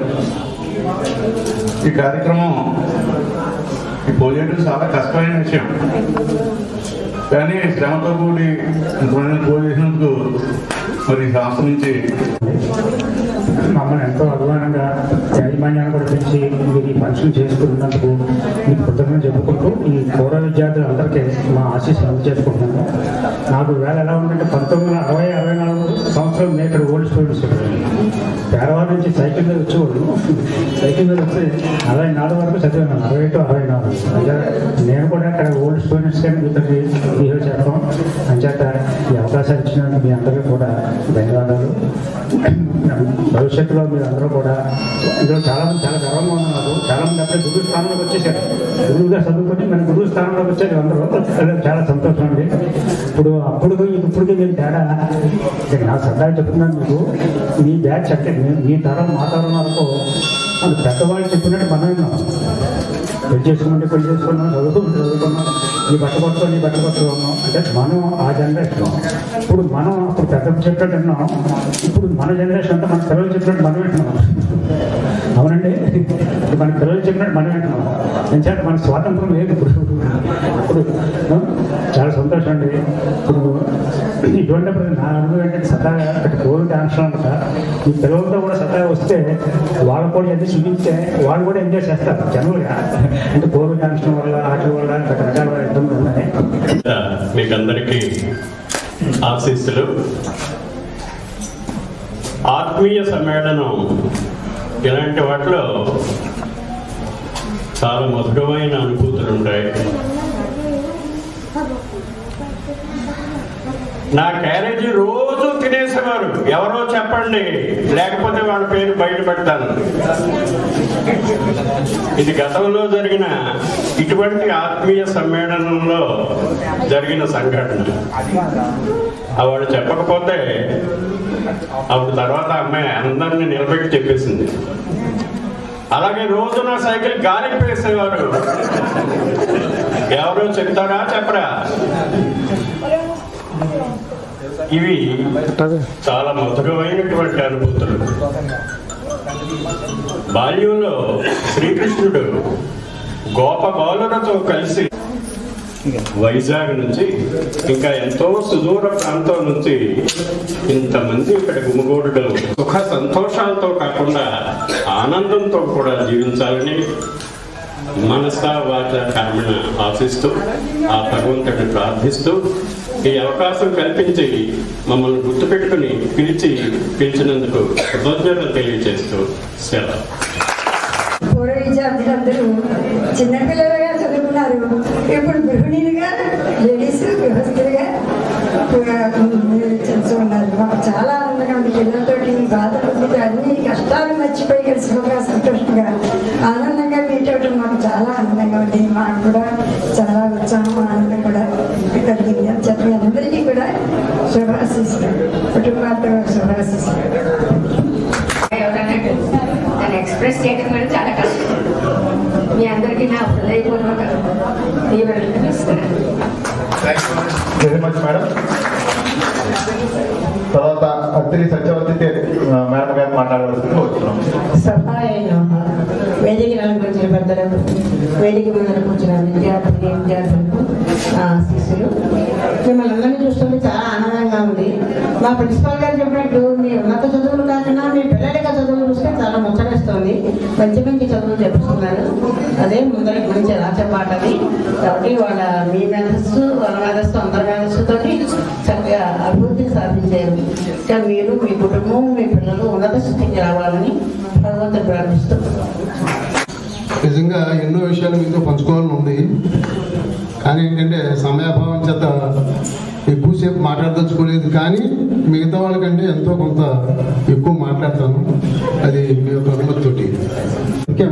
[SPEAKER 15] ఈ కార్యక్రమం ఈ పూజ చేయడం చాలా కష్టమైన విషయం కానీ శ్రమతో కూడి ఇంతమంది పూజ చేసినందుకు మరి ఈ సంస్థ నుంచి
[SPEAKER 24] మమ్మల్ని ఎంతో అభిమానంగా యాజమాన్యాన్ని కూడా పెంచి మీరు ఈ ఫంక్షన్ చేసుకున్నందుకు మీకు కృతజ్ఞతలు చెప్పుకుంటూ ఈ పూర్వ విద్యార్థులందరికీ మా ఆశీస్సు అందజేసుకుంటున్నాను నాకు వేళ ఎలా ఉందంటే పంతొమ్మిది వందల అరవై అరవై నాలుగు సంవత్సరం నేను ఇక్కడ ఓల్డ్ స్టూడెంట్స్ పేరవాడ నుంచి సైకిల్ మీద వచ్చేవాడు సైకిల్ మీద వచ్చి అరవై నాలుగు వరకు చదివాను అరవై టు అరవై నాలుగు అంటే నేను కూడా అక్కడ ఓల్డ్ స్టూడెంట్స్ కానీ మీతో బిహేవ్ చేస్తాం అంచేత ఈ అవకాశాలు ఇచ్చినందుకు మీ అందరికీ కూడా ధన్యవాదాలు భవిష్యత్తులో మీరు అందరూ కూడా ఇందులో చాలా మంది చాలా గర్వంగా ఉన్నారు చాలా మంది అప్పుడే గురువు స్థానంలోకి వచ్చేసారు గురువుగా చదువుకొని మన గురువు స్థానంలోకి వచ్చారు అందరూ అదే చాలా సంతోషం అండి ఇప్పుడు అప్పుడు ఇప్పటికి నేను తేడా ఇక నా సరదాగా చెప్తున్నాను మీకు మీ బ్యాచ్ అంటే మీ- మీ తరం మా తరం వరకు మన పెద్దవాళ్ళు చెప్పినట్టు మనం విన్నాం పెళ్లి చేసుకుంటే పెళ్లి చేసుకున్నాం చదువుకుంటే చదువుకున్నాం ఈ బట్ట కొట్టుకొని ఈ బట్ట కొట్టుకున్నాం అంటే మనం ఆ జనరేషన్ ఇప్పుడు మనం అప్పుడు పెద్ద చెప్పినట్టు విన్నాం ఇప్పుడు మన జనరేషన్ అంటే మన పిల్లలు చెప్పినట్టు మనం వింటున్నాం అవునండి ఇప్పుడు మన పిల్లలు చెప్పినట్టు మనం వింటున్నాం ఎందుకంటే మన స్వాతంత్రం లేదు ఇప్పుడు ఇప్పుడు ఆ, చాలా సంతోషం అండి ఇప్పుడు ఇటువంటిప్పుడు నా అనుభవం ఏంటంటే సరదాగా అక్కడ కోవిడ్ ఆంక్షలు అంట ఈ పిల్లలతో కూడా సరదాగా వస్తే వాళ్ళు కూడా ఎన్ని చూపిస్తే వాళ్ళు కూడా ఎంజాయ్ చేస్తారు జనరల్గా అంటే కోవిడ్ ఆంక్షల వల్ల వాటి వల్ల రకరకాల ఇబ్బందులు ఉన్నాయి
[SPEAKER 25] మీకు అందరికీ ఆశీస్సులు ఆత్మీయ సమ్మేళనం ఇలాంటి వాటిలో చాలా మధురమైన అనుభూతులు ఉంటాయి నా క్యారేజీ రోజు తినేసేవారు ఎవరో చెప్పండి లేకపోతే వాళ్ళ పేరు బయట పెడతాను ఇది గతంలో జరిగిన ఇటువంటి ఆత్మీయ సమ్మేళనంలో జరిగిన సంఘటన ఆ వాడు చెప్పకపోతే అప్పుడు తర్వాత అమ్మాయి అందరిని నిలబెట్టి చెప్పేసింది అలాగే రోజు నా సైకిల్ గాలికి వేసేవారు ఎవరో చెప్తారా చెప్పరా ఇవి చాలా మధురమైనటువంటి అనుభూతులు బాల్యంలో శ్రీకృష్ణుడు గోప బాలులతో కలిసి వైజాగ్ నుంచి ఇంకా ఎంతో సుదూర ప్రాంతం నుంచి ఇంతమంది ఇక్కడ గుమిగూడడం సుఖ సంతోషాలతో కాకుండా ఆనందంతో కూడా జీవించాలని మనస వాచ కర్మణ ఆశిస్తూ ఆ భగవంతుడిని ప్రార్థిస్తూ ఈ అవకాశం కల్పించి మమ్మల్ని గుర్తుపెట్టుకుని పిలిచి పిలిచినందుకు కృతజ్ఞతలు తెలియజేస్తూ సెలవు
[SPEAKER 26] పూర్వ విద్యార్థులందరూ చిన్నపిల్లలుగా చదువుకున్నారు ఇప్పుడు గృహిణీలుగా లేడీస్ గృహస్థులుగా చదువుతున్నారు మాకు చాలా ఆనందంగా ఉంది పిల్లలతోటి బాధపడుతూ అన్ని కష్టాలు మర్చిపోయి కలిసిపోగా సంతోషంగా ఆనందంగా మీట్ అవడం మాకు చాలా ఆనందంగా ఉంది మాకు కూడా ఎక్స్ప్రెస్ చేయడం కూడా చాలా కష్టం మీ అందరికీ నా హృదయపూర్వక వివరణలు ఇస్తున్నాను
[SPEAKER 1] వెరీ మచ్ మేడం తర్వాత అత్తిరి సత్యవతి మేడం గారు మాట్లాడవలసింది వచ్చినాం
[SPEAKER 3] సహాయ వేదిక నలుగురించిన పెద్దలకు వేదిక మీద కూర్చున్న విద్యార్థులకి విద్యార్థులకు నా శిష్యులు మిమ్మల్ని అందరినీ చూస్తుంటే చాలా ఆనందంగా ఉంది మా ప్రిన్సిపాల్ గారు చెప్పినట్టు మీ ఉన్నత చదువులు కాకుండా మీ పిల్లల యొక్క చదువులు చూస్తే చాలా ముచ్చటేస్తుంది మంచి మంచి చదువులు చెప్తున్నారు అదే ముందరికి మంచి రాచపాటది కాబట్టి వాళ్ళ మీ మేధస్సు వాళ్ళ మేధస్సు అందరి మేధస్సుతో చక్కగా అభివృద్ధిని సాధించారు ఇంకా మీరు మీ కుటుంబం మీ పిల్లలు ఉన్నత స్థితికి రావాలని భగవంతుడు ప్రార్థిస్తున్నాను
[SPEAKER 6] నిజంగా ఎన్నో విషయాలు మీతో పంచుకోవాలని ఉంది కానీ ఏంటంటే సమయాభావం చేత ఎక్కువసేపు మాట్లాడదలుచుకోలేదు కానీ మిగతా వాళ్ళకంటే ఎంతో కొంత ఎక్కువ మాట్లాడతాను అది మీ యొక్క అనుమతితోటి ముఖ్యం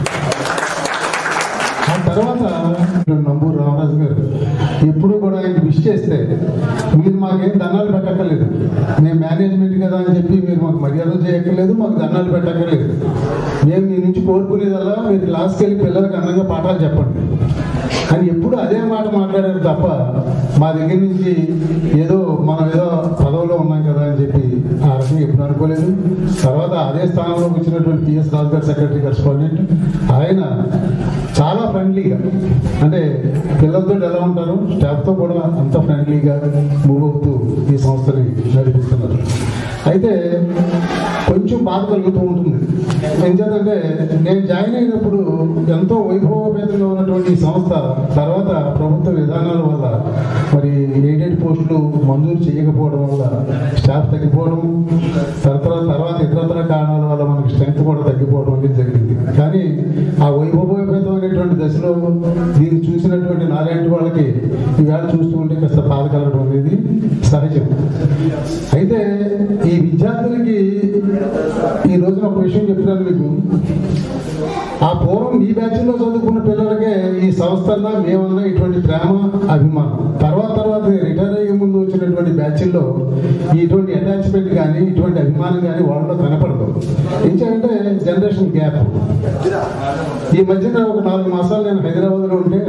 [SPEAKER 6] ఆ తర్వాత నంబూరు రామరాజు గారు ఎప్పుడు కూడా ఆయనకి విష్ చేస్తే మీరు మాకేం దండాలు పెట్టక్కర్లేదు మేము మేనేజ్మెంట్ కదా అని చెప్పి మీరు మాకు మర్యాదలు చేయక్కర్లేదు మాకు దండాలు పెట్టక్కర్లేదు మేము మీ నుంచి కోరుకునేదల్లా మీరు క్లాస్కి వెళ్ళి పిల్లలకి అందంగా పాఠాలు చెప్పండి కానీ ఎప్పుడు అదే మాట మాట్లాడారు తప్ప మా దగ్గర నుంచి ఏదో మనం ఏదో పదవిలో ఉన్నాం కదా అని చెప్పి ఆ రకంగా ఎప్పుడు అనుకోలేదు తర్వాత అదే స్థానంలోకి వచ్చినటువంటి పిఎస్ రాజు గారు సెక్రటరీ కరెస్పాండెంట్ ఆయన చాలా ఫ్రెండ్లీగా అంటే పిల్లలతో ఎలా ఉంటారు స్టాఫ్తో కూడా అంత ఫ్రెండ్లీగా మూవ్ అవుతూ ఈ సంస్థని నడిపిస్తున్నారు అయితే కొంచెం బాధ కలుగుతూ ఉంటుంది ఎందుకంటే నేను జాయిన్ అయినప్పుడు ఎంతో వైభవపేతంగా ఉన్నటువంటి ఈ సంస్థ తర్వాత ప్రభుత్వ విధానాల వల్ల మరి ఎయిడెడ్ పోస్టులు మంజూరు చేయకపోవడం వల్ల స్టాఫ్ తగ్గిపోవడం తర్వాత తర్వాత ఇతరతర కారణాల వల్ల మనకి స్ట్రెంత్ కూడా తగ్గిపోవడం అనేది జరిగింది కానీ ఆ వైభవపేతమైనటువంటి దశలో దీన్ని చూసినటువంటి నారాయణ వాళ్ళకి ఈవేళ చూస్తూ ఉంటే కాస్త బాధ కలగడం అనేది సహజం అయితే ఈ విద్యార్థులకి ఈ రోజున ఒక విషయం చెప్తున్నాను మీకు ఆ పూర్వం ఈ బ్యాచ్లో చదువుకున్న పిల్లలకే ఈ సంస్థన్నా మేమన్నా ఇటువంటి ప్రేమ అభిమానం తర్వాత తర్వాత రిటైర్ అయ్యే ముందు వచ్చినటువంటి బ్యాచ్ల్లో ఇటువంటి అటాచ్మెంట్ కానీ ఇటువంటి అభిమానం కానీ వాళ్ళలో కనపడదు ఏంటంటే జనరేషన్ గ్యాప్ ఈ మధ్యన ఒక నాలుగు మాసాలు నేను హైదరాబాద్లో ఉంటే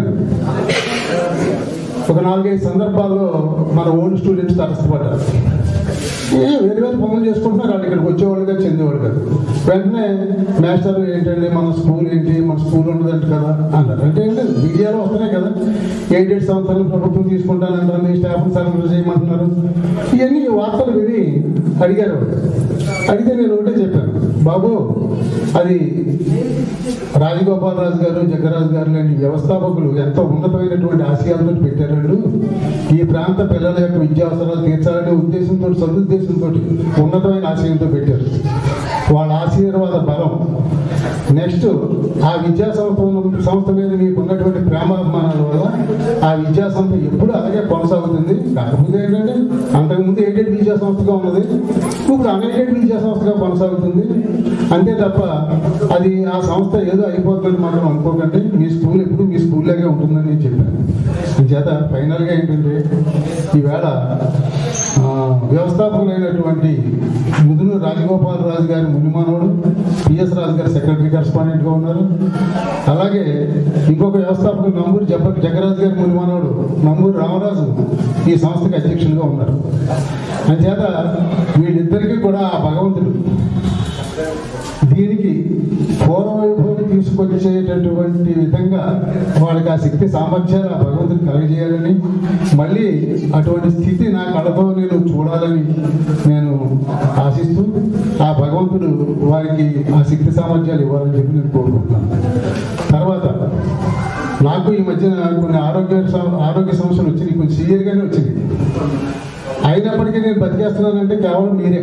[SPEAKER 6] ఒక నాలుగైదు సందర్భాల్లో మన ఓల్డ్ స్టూడెంట్స్ తరస్థపడ్డారు ఏ వేరు వేరు పనులు చేసుకుంటున్నారు వాళ్ళు ఇక్కడికి వచ్చేవాళ్ళు కాదు చెందేవాళ్ళు కాదు వెంటనే మాస్టర్ ఏంటండి మన స్కూల్ ఏంటి మన స్కూల్ ఉండదంట కదా అన్నారు అంటే ఏంటి మీడియాలో వస్తున్నాయి కదా ఎయిడెడ్ సంవత్సరాలు ప్రభుత్వం తీసుకుంటానంటారు మీ స్టాఫ్ సరెండర్ చేయమంటున్నారు ఇవన్నీ వార్తలు విని అడిగారు వాళ్ళు. అడిగితే నేను ఒకటే చెప్పాను బాబు అది రాజగోపాల్ రాజు గారు జగ్గరాజు గారు లాంటి వ్యవస్థాపకులు ఎంతో ఉన్నతమైనటువంటి ఆశయాలతో పెట్టారు వాళ్ళు. ఈ ప్రాంత పిల్లల యొక్క విద్యా అవసరాలు తీర్చాలనే ఉద్దేశంతో సదుద్దేశంతో ఉన్నతమైన ఆశయంతో పెట్టారు వాళ్ళ ఆశీర్వాద బలం నెక్స్ట్ ఆ విద్యా సంస్థ ఉన్న- సంస్థ మీద మీకు ఉన్నటువంటి ప్రేమాభిమానాల వల్ల ఆ విద్యా సంస్థ ఎప్పుడు అలాగే కొనసాగుతుంది కాకపోతే ఏంటంటే అంతకుముందు ఎయిడెడ్ విద్యా సంస్థగా ఉన్నది ఇప్పుడు అన్ఎయిడెడ్ విద్యా సంస్థగా కొనసాగుతుంది అంతే తప్ప అది ఆ సంస్థ ఏదో అయిపోతుందని మాత్రం అనుకోకండి మీ స్కూల్ ఎప్పుడు మీ స్కూల్లాగే ఉంటుందని నేను చెప్పాను చేత ఫైనల్గా ఏంటంటే ఈవేళ ఆ, వ్యవస్థాపకులైనటువంటి ముదును రాజగోపాల్ రాజు గారి మునిమానవుడు పిఎస్ రాజు గారు సెక్రటరీ కరెస్పాండెంట్ గా ఉన్నారు అలాగే ఇంకొక వ్యవస్థాపకుడు నంబూరు జబ్బ జగరాజు గారి మునిమానవుడు నంబూరు రామరాజు ఈ సంస్థకి అధ్యక్షులుగా ఉన్నారు అంచేత వీళ్ళిద్దరికీ కూడా ఆ భగవంతుడు దీనికి పూర్వవైభవం తీసుకొచ్చేటటువంటి విధంగా వాళ్ళకి ఆ శక్తి సామర్థ్యాలు ఆ భగవంతుని కలగజేయాలని మళ్ళీ అటువంటి స్థితి నా కళతో నేను చూడాలని నేను ఆశిస్తూ ఆ భగవంతుడు వారికి ఆ శక్తి సామర్థ్యాలు ఇవ్వాలని చెప్పి నేను కోరుకుంటున్నాను తర్వాత నాకు ఈ మధ్యన కొన్ని ఆరోగ్య సమ- ఆరోగ్య సమస్యలు వచ్చినాయి కొంచెం సివియర్గానే వచ్చినాయి అయినప్పటికీ నేను బతికేస్తున్నానంటే కేవలం మీరే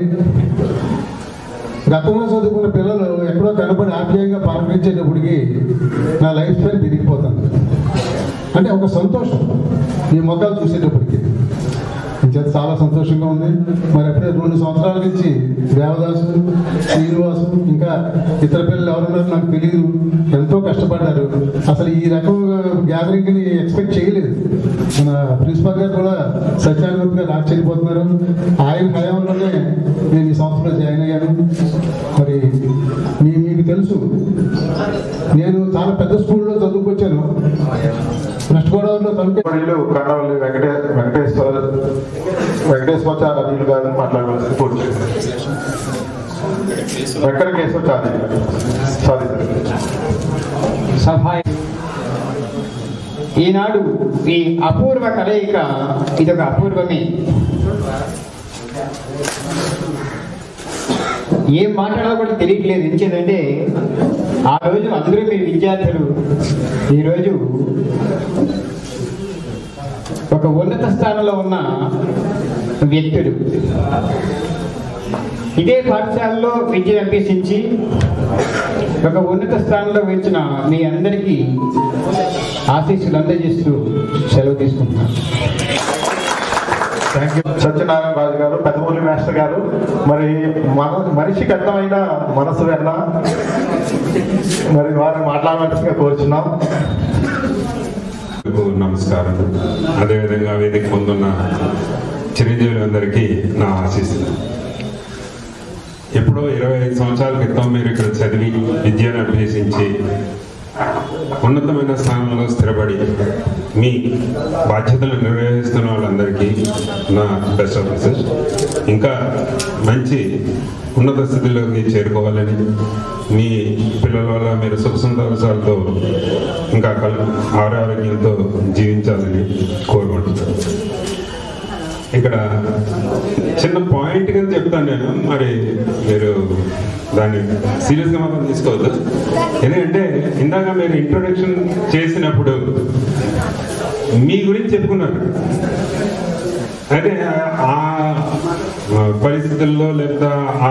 [SPEAKER 6] గతంలో చదువుకున్న పిల్లలు ఎక్కడో కనబడి ఆప్యాయంగా పలకరించేటప్పటికి నా లైఫ్ స్టైల్ తిరిగిపోతుంది అంటే ఒక సంతోషం ఈ మొక్కలు చూసేటప్పటికి చేత చాలా సంతోషంగా ఉంది మరి అప్పుడే రెండు సంవత్సరాల నుంచి దేవదాసు శ్రీనివాసు ఇంకా ఇతర పిల్లలు ఎవరున్నారో నాకు తెలియదు ఎంతో కష్టపడ్డారు అసలు ఈ రకం గ్యాదరింగ్ ని ఎక్స్పెక్ట్ చేయలేదు మన ప్రిన్సిపల్ గారు కూడా సత్యానంద్ గారు ఆశ్చర్యపోతున్నారు ఆయన హయాంలోనే నేను ఈ సంస్థలో జాయిన్ అయ్యాను మరి మీ మీకు తెలుసు నేను చాలా పెద్ద స్కూల్లో చదువుకొచ్చాను వెస్ట్ గోదావరిలో చదువుకు
[SPEAKER 1] మరియు కండవల్లి వెంకటే వెంకటేశ్వర వెంకటేశ్వరాచార్యులు గారిని మాట్లాడవలసి కోరుచున్నాను వెంకటకేశ్వరాచార్యులు సారీ
[SPEAKER 9] సభ ఈనాడు ఈ అపూర్వ కలయిక ఇదొక అపూర్వమే ఏం మాట్లాడాలో కూడా తెలియట్లేదు ఎందుకంటే ఆ రోజు అందరూ మీ విద్యార్థులు ఈరోజు ఒక ఉన్నత స్థానంలో ఉన్న వ్యక్తులు ఇదే పాఠశాలలో విద్య అభ్యసించి ఒక ఉన్నత స్థానంలో వచ్చిన మీ అందరికీ ఆశీస్సులు అందజేస్తూ సెలవు తీసుకుంటున్నాను
[SPEAKER 1] థ్యాంక్ యూ సత్యనారాయణ రాజు గారు పెద్దమూలి మాస్టర్ గారు మరి మన మనిషికి అర్థమైన మనసు వెళ్ళ మరి వారిని మాట్లాడవలసిగా కోరుచున్నాం
[SPEAKER 10] నమస్కారం అదేవిధంగా వేదిక ముందున్న చిరంజీవులందరికీ నా ఆశీస్సులు ఎప్పుడో ఇరవై ఐదు సంవత్సరాల క్రితం మీరు ఇక్కడ చదివి విద్యను అభ్యసించి ఉన్నతమైన స్థానంలో స్థిరపడి మీ బాధ్యతలు నిర్వహిస్తున్న వాళ్ళందరికీ నా బెస్ట్ ఆఫ్ విషెస్ ఇంకా మంచి ఉన్నత స్థితిలోకి చేరుకోవాలని మీ పిల్లల వల్ల మీరు సుఖ సంతోషాలతో ఇంకా కల్ ఆరోగ్యంతో జీవించాలని కోరుకుంటున్నాను ఇక్కడ చిన్న పాయింట్ గా చెప్తాను నేను మరి మీరు దాన్ని సీరియస్ గా మాత్రం తీసుకోవద్దు ఎందుకంటే ఇందాక మీరు ఇంట్రొడక్షన్ చేసినప్పుడు మీ గురించి చెప్పుకున్నారు అయితే ఆ పరిస్థితుల్లో లేదా ఆ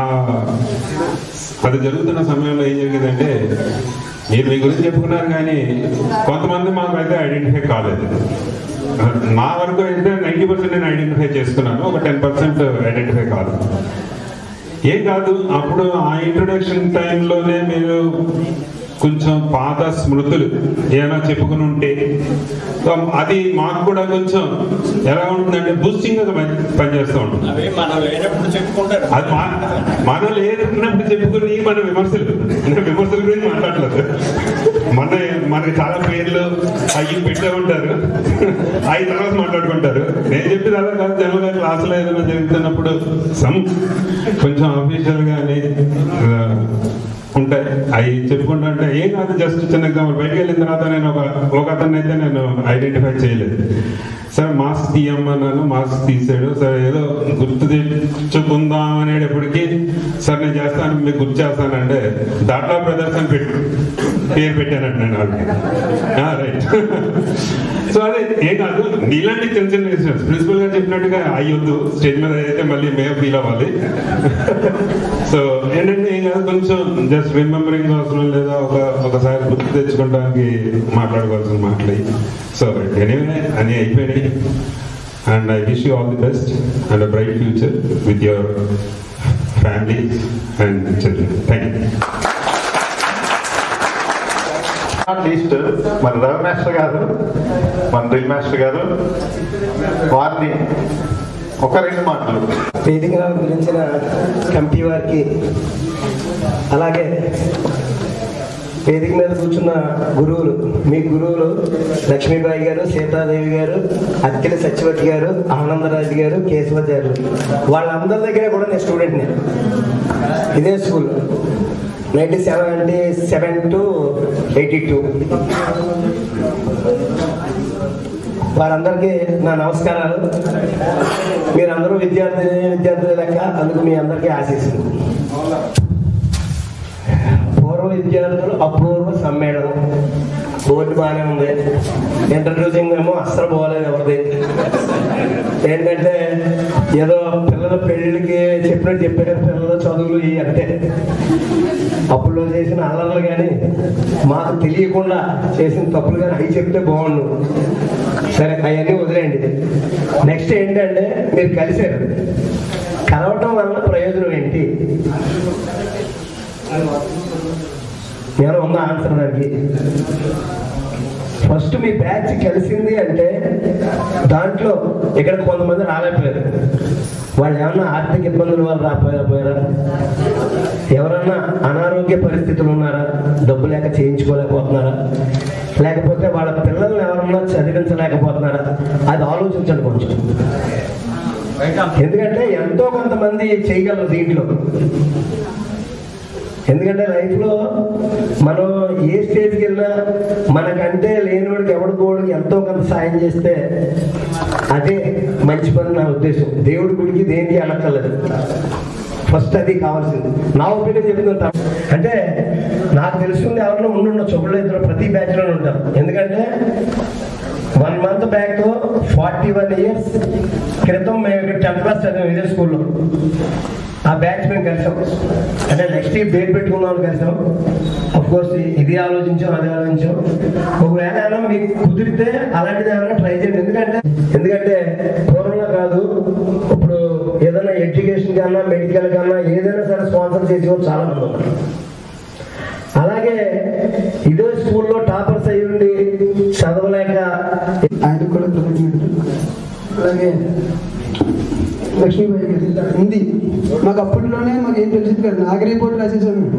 [SPEAKER 10] అది జరుగుతున్న సమయంలో ఏం జరిగిందంటే మీరు మీ గురించి చెప్పుకున్నారు కానీ కొంతమంది మాకు అయితే ఐడెంటిఫై కాలేదు నా వరకు అయితే నైంటీ పర్సెంట్ నేను ఐడెంటిఫై చేసుకున్నాను ఒక టెన్ పర్సెంట్ ఐడెంటిఫై కాదు ఏం కాదు అప్పుడు ఆ ఇంట్రొడక్షన్ టైంలోనే మీరు కొంచెం పాత స్మృతులు ఏమైనా చెప్పుకుని ఉంటే సో అది మాకు కూడా కొంచెం ఎలా ఉంటుందంటే బూస్టింగ్ గా పని- పనిచేస్తూ ఉంటుంది
[SPEAKER 25] మనం లేనప్పుడు చెప్పుకుంటారు
[SPEAKER 10] అది మా మనం లేనప్పుడు చెప్పుకుని మన విమర్శలు నేను విమర్శల గురించి మాట్లాడలేదు మన మనకి చాలా పేర్లు అవి పెట్టే ఉంటారు అవి తర్వాత మాట్లాడుకుంటారు నేను చెప్పేది అలా కాదు జనరల్ గా క్లాసులో ఏదైనా జరుగుతున్నప్పుడు సమ్ కొంచెం అఫీషియల్ గాని ఆ, ఉంటాయి అవి చెప్పుకుంటా అంటే ఏం కాదు జస్ట్ చిన్న ఎగ్జాంపుల్ బయటకు వెళ్ళిన తర్వాత నేను ఒక ఒక అతన్ని అయితే నేను ఐడెంటిఫై చేయలేదు సార్ మాస్క్ తీయమన్నాను మాస్క్ తీసాడు సార్ ఏదో గుర్తు తెచ్చుకుందాం అనేటప్పటికి సార్ నేను చేస్తాను మీకు గుర్తు చేస్తానంటే దాంట్లో బ్రదర్స్ అని పెట్టి పేరు పెట్టానండి నేను వాళ్ళకి రైట్ సో అదే ఏం కాదు ఇలాంటి చిన్న చిన్న విషయాలు ప్రిన్సిపల్ గారు చెప్పినట్టుగా అయ్యొద్దు స్టేజ్ మీద అయితే మళ్ళీ మేము ఫీల్ అవ్వాలి సో ఏంటంటే ఏం కాదు కొంచెం జస్ట్ రిమెంబరింగ్ అవసరం లేదా ఒక ఒకసారి గుర్తు తెచ్చుకోవడానికి మాట్లాడుకోవాల్సిన మాటలు సో ఎనీవే అన్ని అయిపోయినాయి and I wish you all the best and a bright future with your family and children thank you
[SPEAKER 1] least మన రవి మాస్టర్ గారు మన డ్రిల్ మాస్టర్ గారు వారిని ఒక రెండు మాటలు
[SPEAKER 11] వేదిక గురించిన కమిటీ వారికి అలాగే వేదిక మీద కూర్చున్న గురువులు మీ గురువులు లక్ష్మీబాయి గారు సీతాదేవి గారు అత్తిలి సత్యవతి గారు ఆనందరాజు గారు కేశవాచార్యులు వాళ్ళందరి దగ్గర కూడా నేను స్టూడెంట్ని ఇదే school ninety seventy seven to eighty two వారందరికీ నా నమస్కారాలు మీరందరూ విద్యార్థి విద్యార్థుల లెక్క అందుకు మీ అందరికీ ఆశీస్సులు పూర్వ విద్యార్థులు అపూర్వ సమ్మేళనం బోర్డు బాగానే ఉంది ఇంట్రడ్యూసింగ్ ఏమో అస్సలు పోలేదు ఎవరిది ఏంటంటే ఏదో పిల్లల పెళ్ళిళ్ళకి చెప్పినట్టు చెప్పారు పిల్లల చదువులు ఇవి అంటే అప్పుల్లో చేసిన అల్లర్లు కానీ మాకు తెలియకుండా చేసిన తప్పులు కానీ అవి చెప్తే బాగుండు సరే అవన్నీ వదిలేయండి నెక్స్ట్ ఏంటంటే మీరు కలిశారు కలవటం వల్ల ప్రయోజనం ఏంటి నేను ఉన్న ఆన్సర్ దానికి ఫస్ట్ మీ బ్యాచ్ కలిసింది అంటే దాంట్లో ఇక్కడ కొంతమంది రాలేకపోయారు వాళ్ళు ఏమన్నా ఆర్థిక ఇబ్బందుల వల్ల రాపోయారా ఎవరన్నా అనారోగ్య పరిస్థితులు ఉన్నారా డబ్బు లేక చేయించుకోలేకపోతున్నారా లేకపోతే వాళ్ళ పిల్లల్ని ఎవరన్నా చదివించలేకపోతున్నారా అది ఆలోచించండి కొంచెం ఎందుకంటే ఎంతో కొంతమంది చేయగలరు దీంట్లో ఎందుకంటే లైఫ్లో మనం ఏ స్టేజ్కి వెళ్ళినా మనకంటే లేనివాడికి ఎవడికోడికి ఎంతో కొంత సాయం చేస్తే అదే మంచి పని నా ఉద్దేశం దేవుడి గుడికి దేనికి వెళ్ళక్కర్లేదు ఫస్ట్ అది కావాల్సింది నా ఒపీనియన్ చెప్తున్నా అంటే నాకు తెలిసింది ఎవరిలో ఉండుండొచ్చు ఒకళ్ళు ఇద్దరు ప్రతి బ్యాచ్లో ఉంటారు ఎందుకంటే one month back forty one years క్రితం మేము ఇక్కడ టెన్త్ క్లాస్ చదివాం ఇదే స్కూల్లో ఆ బ్యాచ్ మేము కలిసాం అంటే నెక్స్ట్ ఇయర్ డేట్ పెట్టుకున్న వాళ్ళు కలిసాం అఫ్ కోర్స్ ఇది ఆలోచించాం అది ఆలోచించాం ఒకవేళ ఏమైనా మీకు కుదిరితే అలాంటిది ఏమైనా ట్రై చేయండి ఎందుకంటే ఎందుకంటే పూర్వంలో కాదు ఇప్పుడు ఏదైనా ఎడ్యుకేషన్ కన్నా మెడికల్ కన్నా ఏదైనా సరే స్పాన్సర్ చేసే వాళ్ళు చాలా మంది ఉన్నారు అలాగే ఇదే స్కూల్లో టాపర్స్ అయ్యి ఉండి చదవలేక
[SPEAKER 12] ఆయనకు కూడా కృతజ్ఞతలు అలాగే లక్ష్మీబాయి గారు హిందీ మాకు అప్పట్లోనే మాకు ఏం తెలిసింది కదా నాగరీ బోర్డు రాసేసాం మేము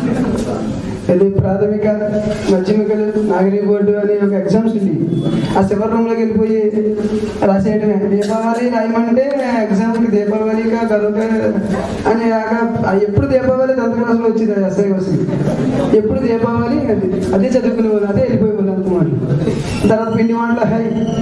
[SPEAKER 12] ఇది ప్రాథమిక మాధ్యమికలు నాగరీ బోర్డు అని ఒక ఎగ్జామ్స్ ఉంది ఆ చివరి రూమ్లోకి వెళ్ళిపోయి రాసేయటమే దీపావళి రాయమంటే ఎగ్జామ్కి దీపావళిగా కనుక అని ఆక ఆ ఎప్పుడు దీపావళి టెన్త్ క్లాస్లో వచ్చింది ఎస్ఐ వస్తుంది ఎప్పుడు దీపావళి అది అదే చదువుకునే వాళ్ళు అదే వెళ్ళిపోయే వాళ్ళు అనుకోవాలి తర్వాత పిండి వంటల హై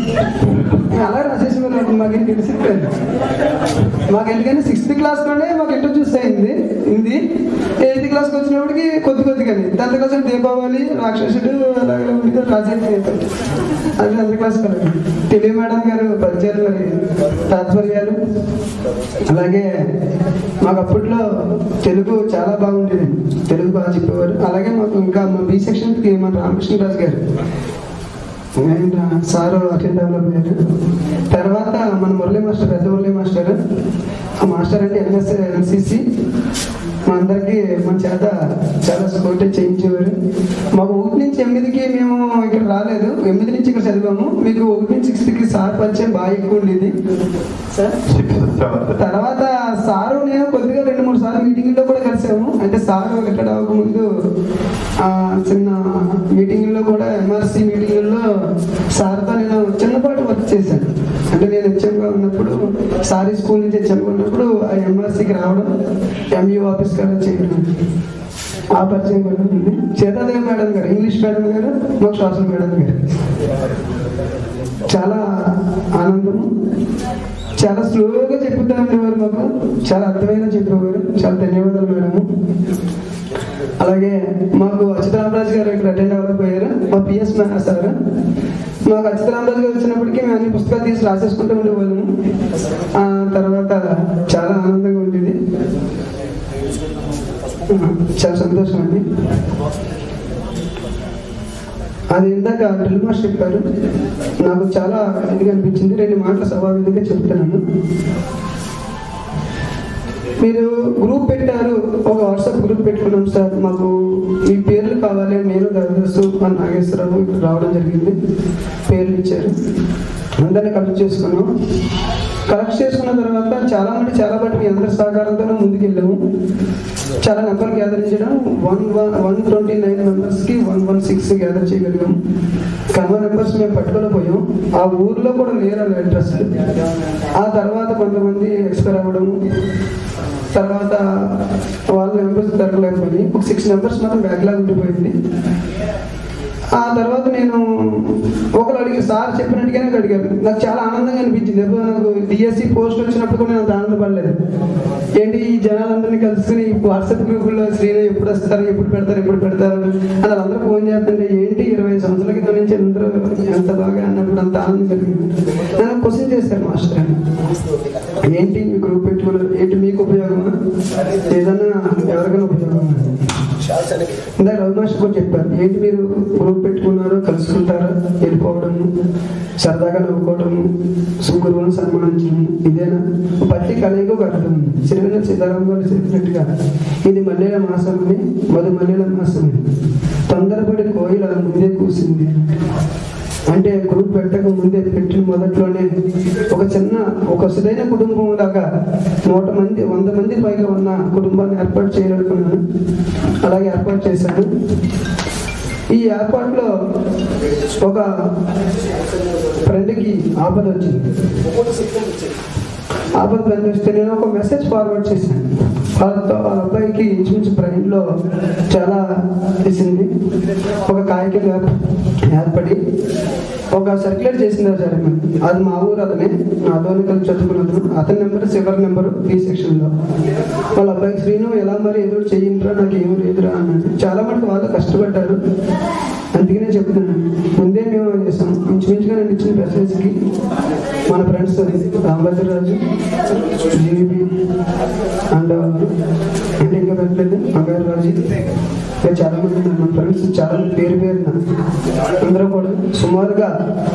[SPEAKER 12] అలా రాసేసి వాళ్ళు మాకు ఏం తెలిసింది మాకు ఎందుకంటే సిక్స్త్ క్లాస్లోనే మాకు ఇంట్రడ్యూస్ అయింది హిందీ ఎయిత్ క్లాస్కి వచ్చినప్పటికి కొద్ది కొద్దిగానే టెన్త్ క్లాస్ దీపావళి రాక్షసుడు అలాగే ఉండితే రాజకీయ అది టెన్త్ క్లాస్ కదా తెలియ మేడం గారు పరిచయాలు మరి తాత్పర్యాలు అలాగే మాకు అప్పట్లో తెలుగు చాలా బాగుండేది తెలుగు బాగా చెప్పేవారు అలాగే మాకు ఇంకా మా బి సెక్షన్కి మన రామకృష్ణరాజు గారు ఆయన సారు అటెండ్ డెవలప్ అయ్యారు తర్వాత మన మురళీ మాస్టర్ పెద్ద మురళీ మాస్టర్ ఆ మాస్టర్ అంటే ఎంఎస్ ఎన్సిసి మా అందరికి మన చేత చాలా సపోర్ట్ చేయించేవారు మాకు ఒకటి నుంచి ఎనిమిదికి మేము ఇక్కడ రాలేదు ఎనిమిది నుంచి ఇక్కడ చదివాము మీకు ఒకటి నుంచి సిక్స్త్కి సార్ పరిచయం బాగా ఎక్కువ ఉండేది తర్వాత సారు నేను కొద్దిగా రెండు మూడు సార్లు మీటింగ్లో కూడా కలిసాము అంటే సారు ఎక్కడ అవ్వకముందు ఆ, చిన్న మీటింగ్లో కూడా ఎంఆర్సి మీటింగ్లో సార్తో నేను చిన్నపాటి వర్క్ చేశాను అంటే నేను హెచ్ఎంగా ఉన్నప్పుడు సారీ స్కూల్ నుంచి హెచ్ఎంగా ఉన్నప్పుడు ఆ ఎంఆర్సీకి రావడం ఎంయూ ఆఫీస్ గారు చేయడం ఆ పరిచయం కూడా ఉంది చేతాదేవి మేడం గారు ఇంగ్లీష్ మేడం గారు మాకు సోషల్ మేడం గారు చాలా ఆనందము చాలా స్లోగా చెప్పుతా ఉండేవారు మాకు చాలా అర్థమైన చెప్పేవారు చాలా ధన్యవాదాలు మేడము అలాగే మాకు అచ్యుతరామరాజు గారు ఇక్కడ అటెండ్ అవ్వకపోయారు మా పిఎస్ సార్ మాకు అచ్యుతరామరాజు గారు వచ్చినప్పటికీ మేము అన్ని పుస్తకాలు తీసి రాసేసుకుంటూ ఉండేవాళ్ళము ఆ తర్వాత చాలా ఆనందంగా ఉండేది చాలా సంతోషం అండి అది ఇందాక డ్రిల్ మాస్టర్ చెప్పారు నాకు చాలా ఇదిగా అనిపించింది రెండు మాటల సభావిధిగా చెప్తున్నాను మీరు గ్రూప్ పెట్టారు ఒక వాట్సాప్ గ్రూప్ పెట్టుకున్నాం సార్ మాకు మీ పేర్లు కావాలి నేను దర్శు మన నాగేశ్వరరావు ఇక్కడ రావడం జరిగింది పేర్లు ఇచ్చారు అందరినీ కలెక్ట్ చేసుకున్నాం కలెక్ట్ చేసుకున్న తర్వాత చాలా మంది చాలా బట్టి మీ అందరి సహకారంతో ముందుకెళ్ళాము చాలా నెంబర్ గ్యాదర్ చేయడం one one one twenty nine మెంబర్స్కి వన్ వన్ సిక్స్ గ్యాదర్ చేయగలిగాం కన్వర్ నెంబర్స్ మేము పట్టుకోలేకపోయాం ఆ ఊర్లో కూడా లేరు వాళ్ళ అడ్రస్ ఆ తర్వాత కొంతమంది ఎక్స్పైర్ అవ్వడం తర్వాత వాళ్ళ నెంబర్స్ దొరకలేకపోయి ఒక సిక్స్ నెంబర్స్ మాత్రం బ్యాక్లాగ్ ఉండిపోయింది ఆ తర్వాత నేను ఒకరు అడిగి సార్ చెప్పినట్టుగానే అడిగారు నాకు చాలా ఆనందంగా అనిపించింది ఎప్పుడు నాకు డిఎస్సి పోస్ట్ వచ్చినప్పుడు కూడా నేను అంత ఆనందపడలేదు ఏంటి ఈ జనాలందరినీ కలుసుకుని వాట్సాప్ గ్రూపుల్లో శ్రీను ఎప్పుడు వస్తారు ఎప్పుడు పెడతారు ఎప్పుడు పెడతారు అని వాళ్ళందరూ ఫోన్ చేస్తుంటే ఏంటి ఇరవై సంవత్సరాల క్రితం నుంచి అందరూ ఎంత బాగా అన్నప్పుడు అంత ఆనందం కలిగింది నన్ను క్వశ్చన్ చేశారు మాస్టర్ అని. ఏంటి మీ గ్రూప్ పెట్టుకున్నారు ఏంటి మీకు ఉపయోగమా ఏదన్నా ఎవరికైనా ఉపయోగమా ఇందాక రవి మాస్టర్ కూడా చెప్పారు ఏంటి మీరు గ్రూప్ పెట్టుకున్నారు కలుసుకుంటారా వెళ్ళిపోవడము సరదాగా నవ్వుకోవడము సుగురువును సన్మానించడం ఇదేనా పత్తి కలయిక ఒక అర్థం ఉంది సిరివెన్న సీతారాం గారు చెప్పినట్టుగా ఇది మల్లెల మాసం అని మధు మల్లెల మాసం అని తొందరపడి కోరి కోయిల ముందే కూసింది అంటే గ్రూప్ పెట్టక ముందే పెట్టిన మొదట్లోనే ఒక చిన్న ఒక సుదైన కుటుంబం లాగా నూట మంది వంద మంది పైగా ఉన్న కుటుంబాన్ని ఏర్పాటు చేయాలనుకున్నాను అలాగే ఏర్పాటు చేశాను ఈ ఏర్పాటులో ఒక ఫ్రెండ్కి ఆపద వచ్చింది ఆపద ఫ్రెండ్ వస్తే నేను ఒక మెసేజ్ ఫార్వర్డ్ చేశాను వాళ్ళతో వాళ్ళ అబ్బాయికి ఇంచుమించు బ్రెయిన్లో చాలా వేసింది ఒక కాయకం ఏర్పడి ఒక సర్క్యులేట్ చేసింది సార్ అది మా ఊరు అతనే నాతోనే కలిసి చదువుకున్నది అతని నెంబర్ శివర్ నెంబర్ బి సెక్షన్లో వాళ్ళ అబ్బాయి శ్రీను ఎలా మరి ఏదో చెయ్యింట్రా నాకు ఏమీ లేదురా అన్నాడు చాలా మటుకు వాళ్ళు కష్టపడ్డారు అందుకనే చెప్తున్నాను ముందే మేము చేస్తాం ఇంచుమించుగా నేను ఇచ్చిన మెసేజ్కి మన ఫ్రెండ్స్ రామభద్రరాజు జీవి అండ్ అంటే ఇంకా పెట్టలేదు అగారు రాజు ఇంకా చాలా మంది ఉన్నారు. మన ఫ్రెండ్స్ చాలా మంది పేరు పేరున అందరూ కూడా సుమారుగా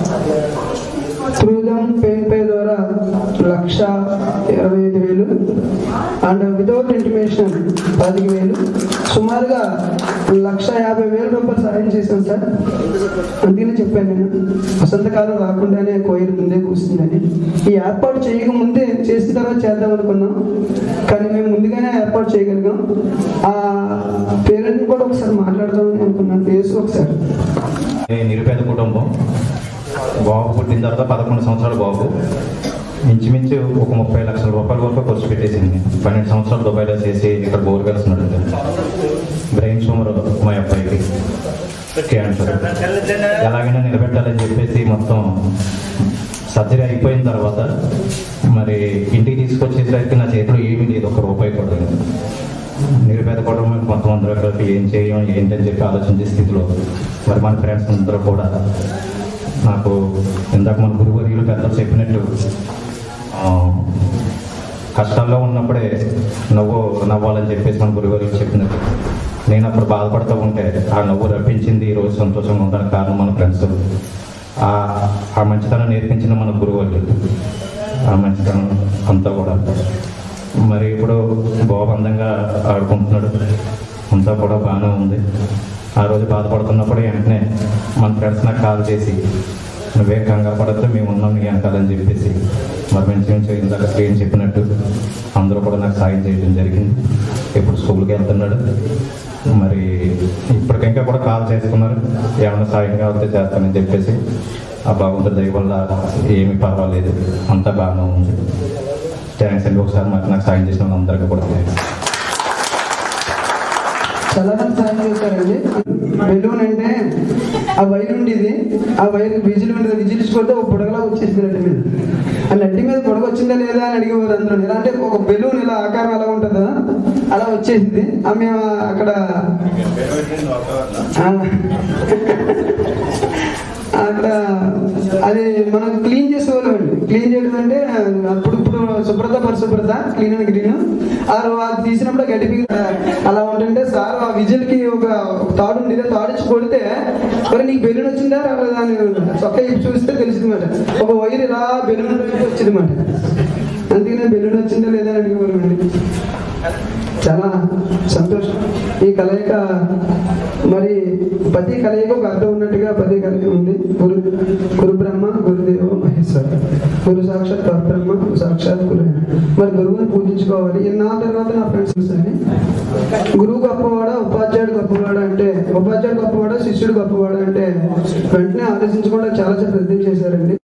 [SPEAKER 12] త్రూదం పెయిన్ పే ద్వారా లక్ష ఇరవై ఐదు వేలు అండ్ వితౌట్ ఇంటిమేషన్ పదికి వేలు సుమారుగా లక్ష యాభై వేల రూపాయలు సాయం చేశాను సార్ అందుకనే చెప్పాను నేను వసంతకాలం రాకుండానే కోయిల ముందే కూర్చుందని ఈ ఏర్పాటు చేయక ముందే చేసిన తర్వాత చేద్దాం అనుకున్నాం కానీ మేము ముందుగానే ఏర్పాటు చేయగలిగాం ఆ పేరెంట్ని కూడా ఒకసారి మాట్లాడదామని అనుకున్నాను పేసు ఒకసారి
[SPEAKER 13] నిరుపేద కుటుంబం బాబు పుట్టిన తర్వాత పదకొండు సంవత్సరాల బాబు ఇంచుమించు ఒక ముప్పై లక్షల రూపాయల వరకు ఖర్చు పెట్టేసింది పన్నెండు సంవత్సరాలు దుబాయ్లో చేసి ఇక్కడ బోర్ కలిసినాడు బ్రెయిన్ ట్యూమర్ మా అబ్బాయికి క్యాన్సర్ ఎలాగైనా నిలబెట్టాలని చెప్పేసి మొత్తం సర్జరీ అయిపోయిన తర్వాత మరి ఇంటికి తీసుకొచ్చేసరికి నా చేతిలో ఏమీ లేదు ఒక రూపాయి కూడా లేదు నిరుపేద కుటుంబానికి మొత్తం అందరూ కలిపి ఏం చేయం ఏంటని చెప్పి ఆలోచించే స్థితిలో మరి మన ఫ్రెండ్స్ అందరూ కూడా నాకు ఇందాక మన గురువర్యులు పెద్దలు చెప్పినట్టు ఆ, కష్టాల్లో ఉన్నప్పుడే నవ్వు నవ్వాలని చెప్పేసి మన గురువర్యులు చెప్పినట్టు నేను అప్పుడు బాధపడుతూ ఉంటే ఆ నవ్వు రప్పించింది ఈ రోజు సంతోషంగా ఉండడానికి కారణం మన ఫ్రెండ్స్ ఆ ఆ మంచితనం నేర్పించిన మన గురువర్యులు ఆ మంచితనం అంతా కూడా మరి ఇప్పుడు బాబు అందంగా ఆడుకుంటున్నాడు అంతా కూడా బాగానే ఉంది ఆ రోజు బాధపడుతున్నప్పుడు వెంటనే మన ఫ్రెండ్స్ నాకు కాల్ చేసి నువ్వే కంగారు పడద్దు మేము ఉన్నాం నీ వెనకాలని చెప్పేసి మరి మంచి మంచి ఇందాక స్క్రీన్ చెప్పినట్టు అందరూ కూడా నాకు సాయం చేయడం జరిగింది ఇప్పుడు స్కూల్కి వెళ్తున్నాడు మరి ఇప్పటికింకా కూడా కాల్ చేసుకున్నారు ఏమైనా సాయం కావాలంటే చేస్తానని చెప్పేసి ఆ భగవంతుడి దయ వల్ల ఏమీ పర్వాలేదు అంతా బాగానే ఉంది థ్యాంక్స్ అండి ఒకసారి మరి నాకు సాయం చేసిన వాళ్ళందరికీ కూడా థ్యాంక్స్
[SPEAKER 12] చాలా మంది సాయం చేశారండి బెలూన్ అంటే ఆ వైర్ ఉండేది ఆ వైర్ విజిల్ ఉండేది విజిల్చుకుంటే ఒక బుడగలా వచ్చేసింది నడ్డి మీద ఆ నడ్డి మీద బుడగ వచ్చిందా లేదా అని అడిగేవారు అందరూ ఎలా అంటే ఒక బెలూన్ ఇలా ఆకారం ఎలా ఉంటుందా అలా వచ్చేసింది ఆ మేము అక్కడ ఆ, అక్కడ అది మనం క్లీన్ చేసేవాళ్ళం అండి క్లీన్ చేయడం అంటే అప్పుడు ఇప్పుడు శుభ్రత పరిశుభ్రత క్లీన్ అండ్ క్లీన్ ఆ రో- అది తీసినప్పుడు గడ్డి పీక అలా ఉంటుంటే సార్ ఆ విజిల్ కి ఒక ఒక తాడు ఉండేది ఆ తాడు ఇచ్చి కొడితే మరి నీకు బెలూన్ వచ్చిందా రాలేదా అని చొక్క ఇప్పి చూస్తే తెలిసింది మాట ఒక వైర్ ఇలా బెలూన్ వచ్చింది మాట అందుకనే బెలూన్ వచ్చిందా లేదా అని అడిగేవాళ్ళండి చాలా సంతోషం ఈ కలయిక మరి ప్రతి కలయిక ఒక అర్థం ఉన్నట్టుగా ప్రతి కలయిక ఉంది గురు గురు బ్రహ్మ గురుదేవ మహేశ్వర గురు సాక్షాత్ పరబ్రహ్మ సాక్షాత్ గురు మరి గురువుని పూజించుకోవాలి ఇన్నాళ్ళ తర్వాత నా ఫ్రెండ్స్ అని గురువు గొప్పవాడా ఉపాధ్యాయుడు గొప్పవాడా అంటే ఉపాధ్యాయుడు గొప్పవాడా శిష్యుడు గొప్పవాడా అంటే వెంటనే ఆలోచించకుండా చాలా చాలా ప్రయత్నం చేశారండి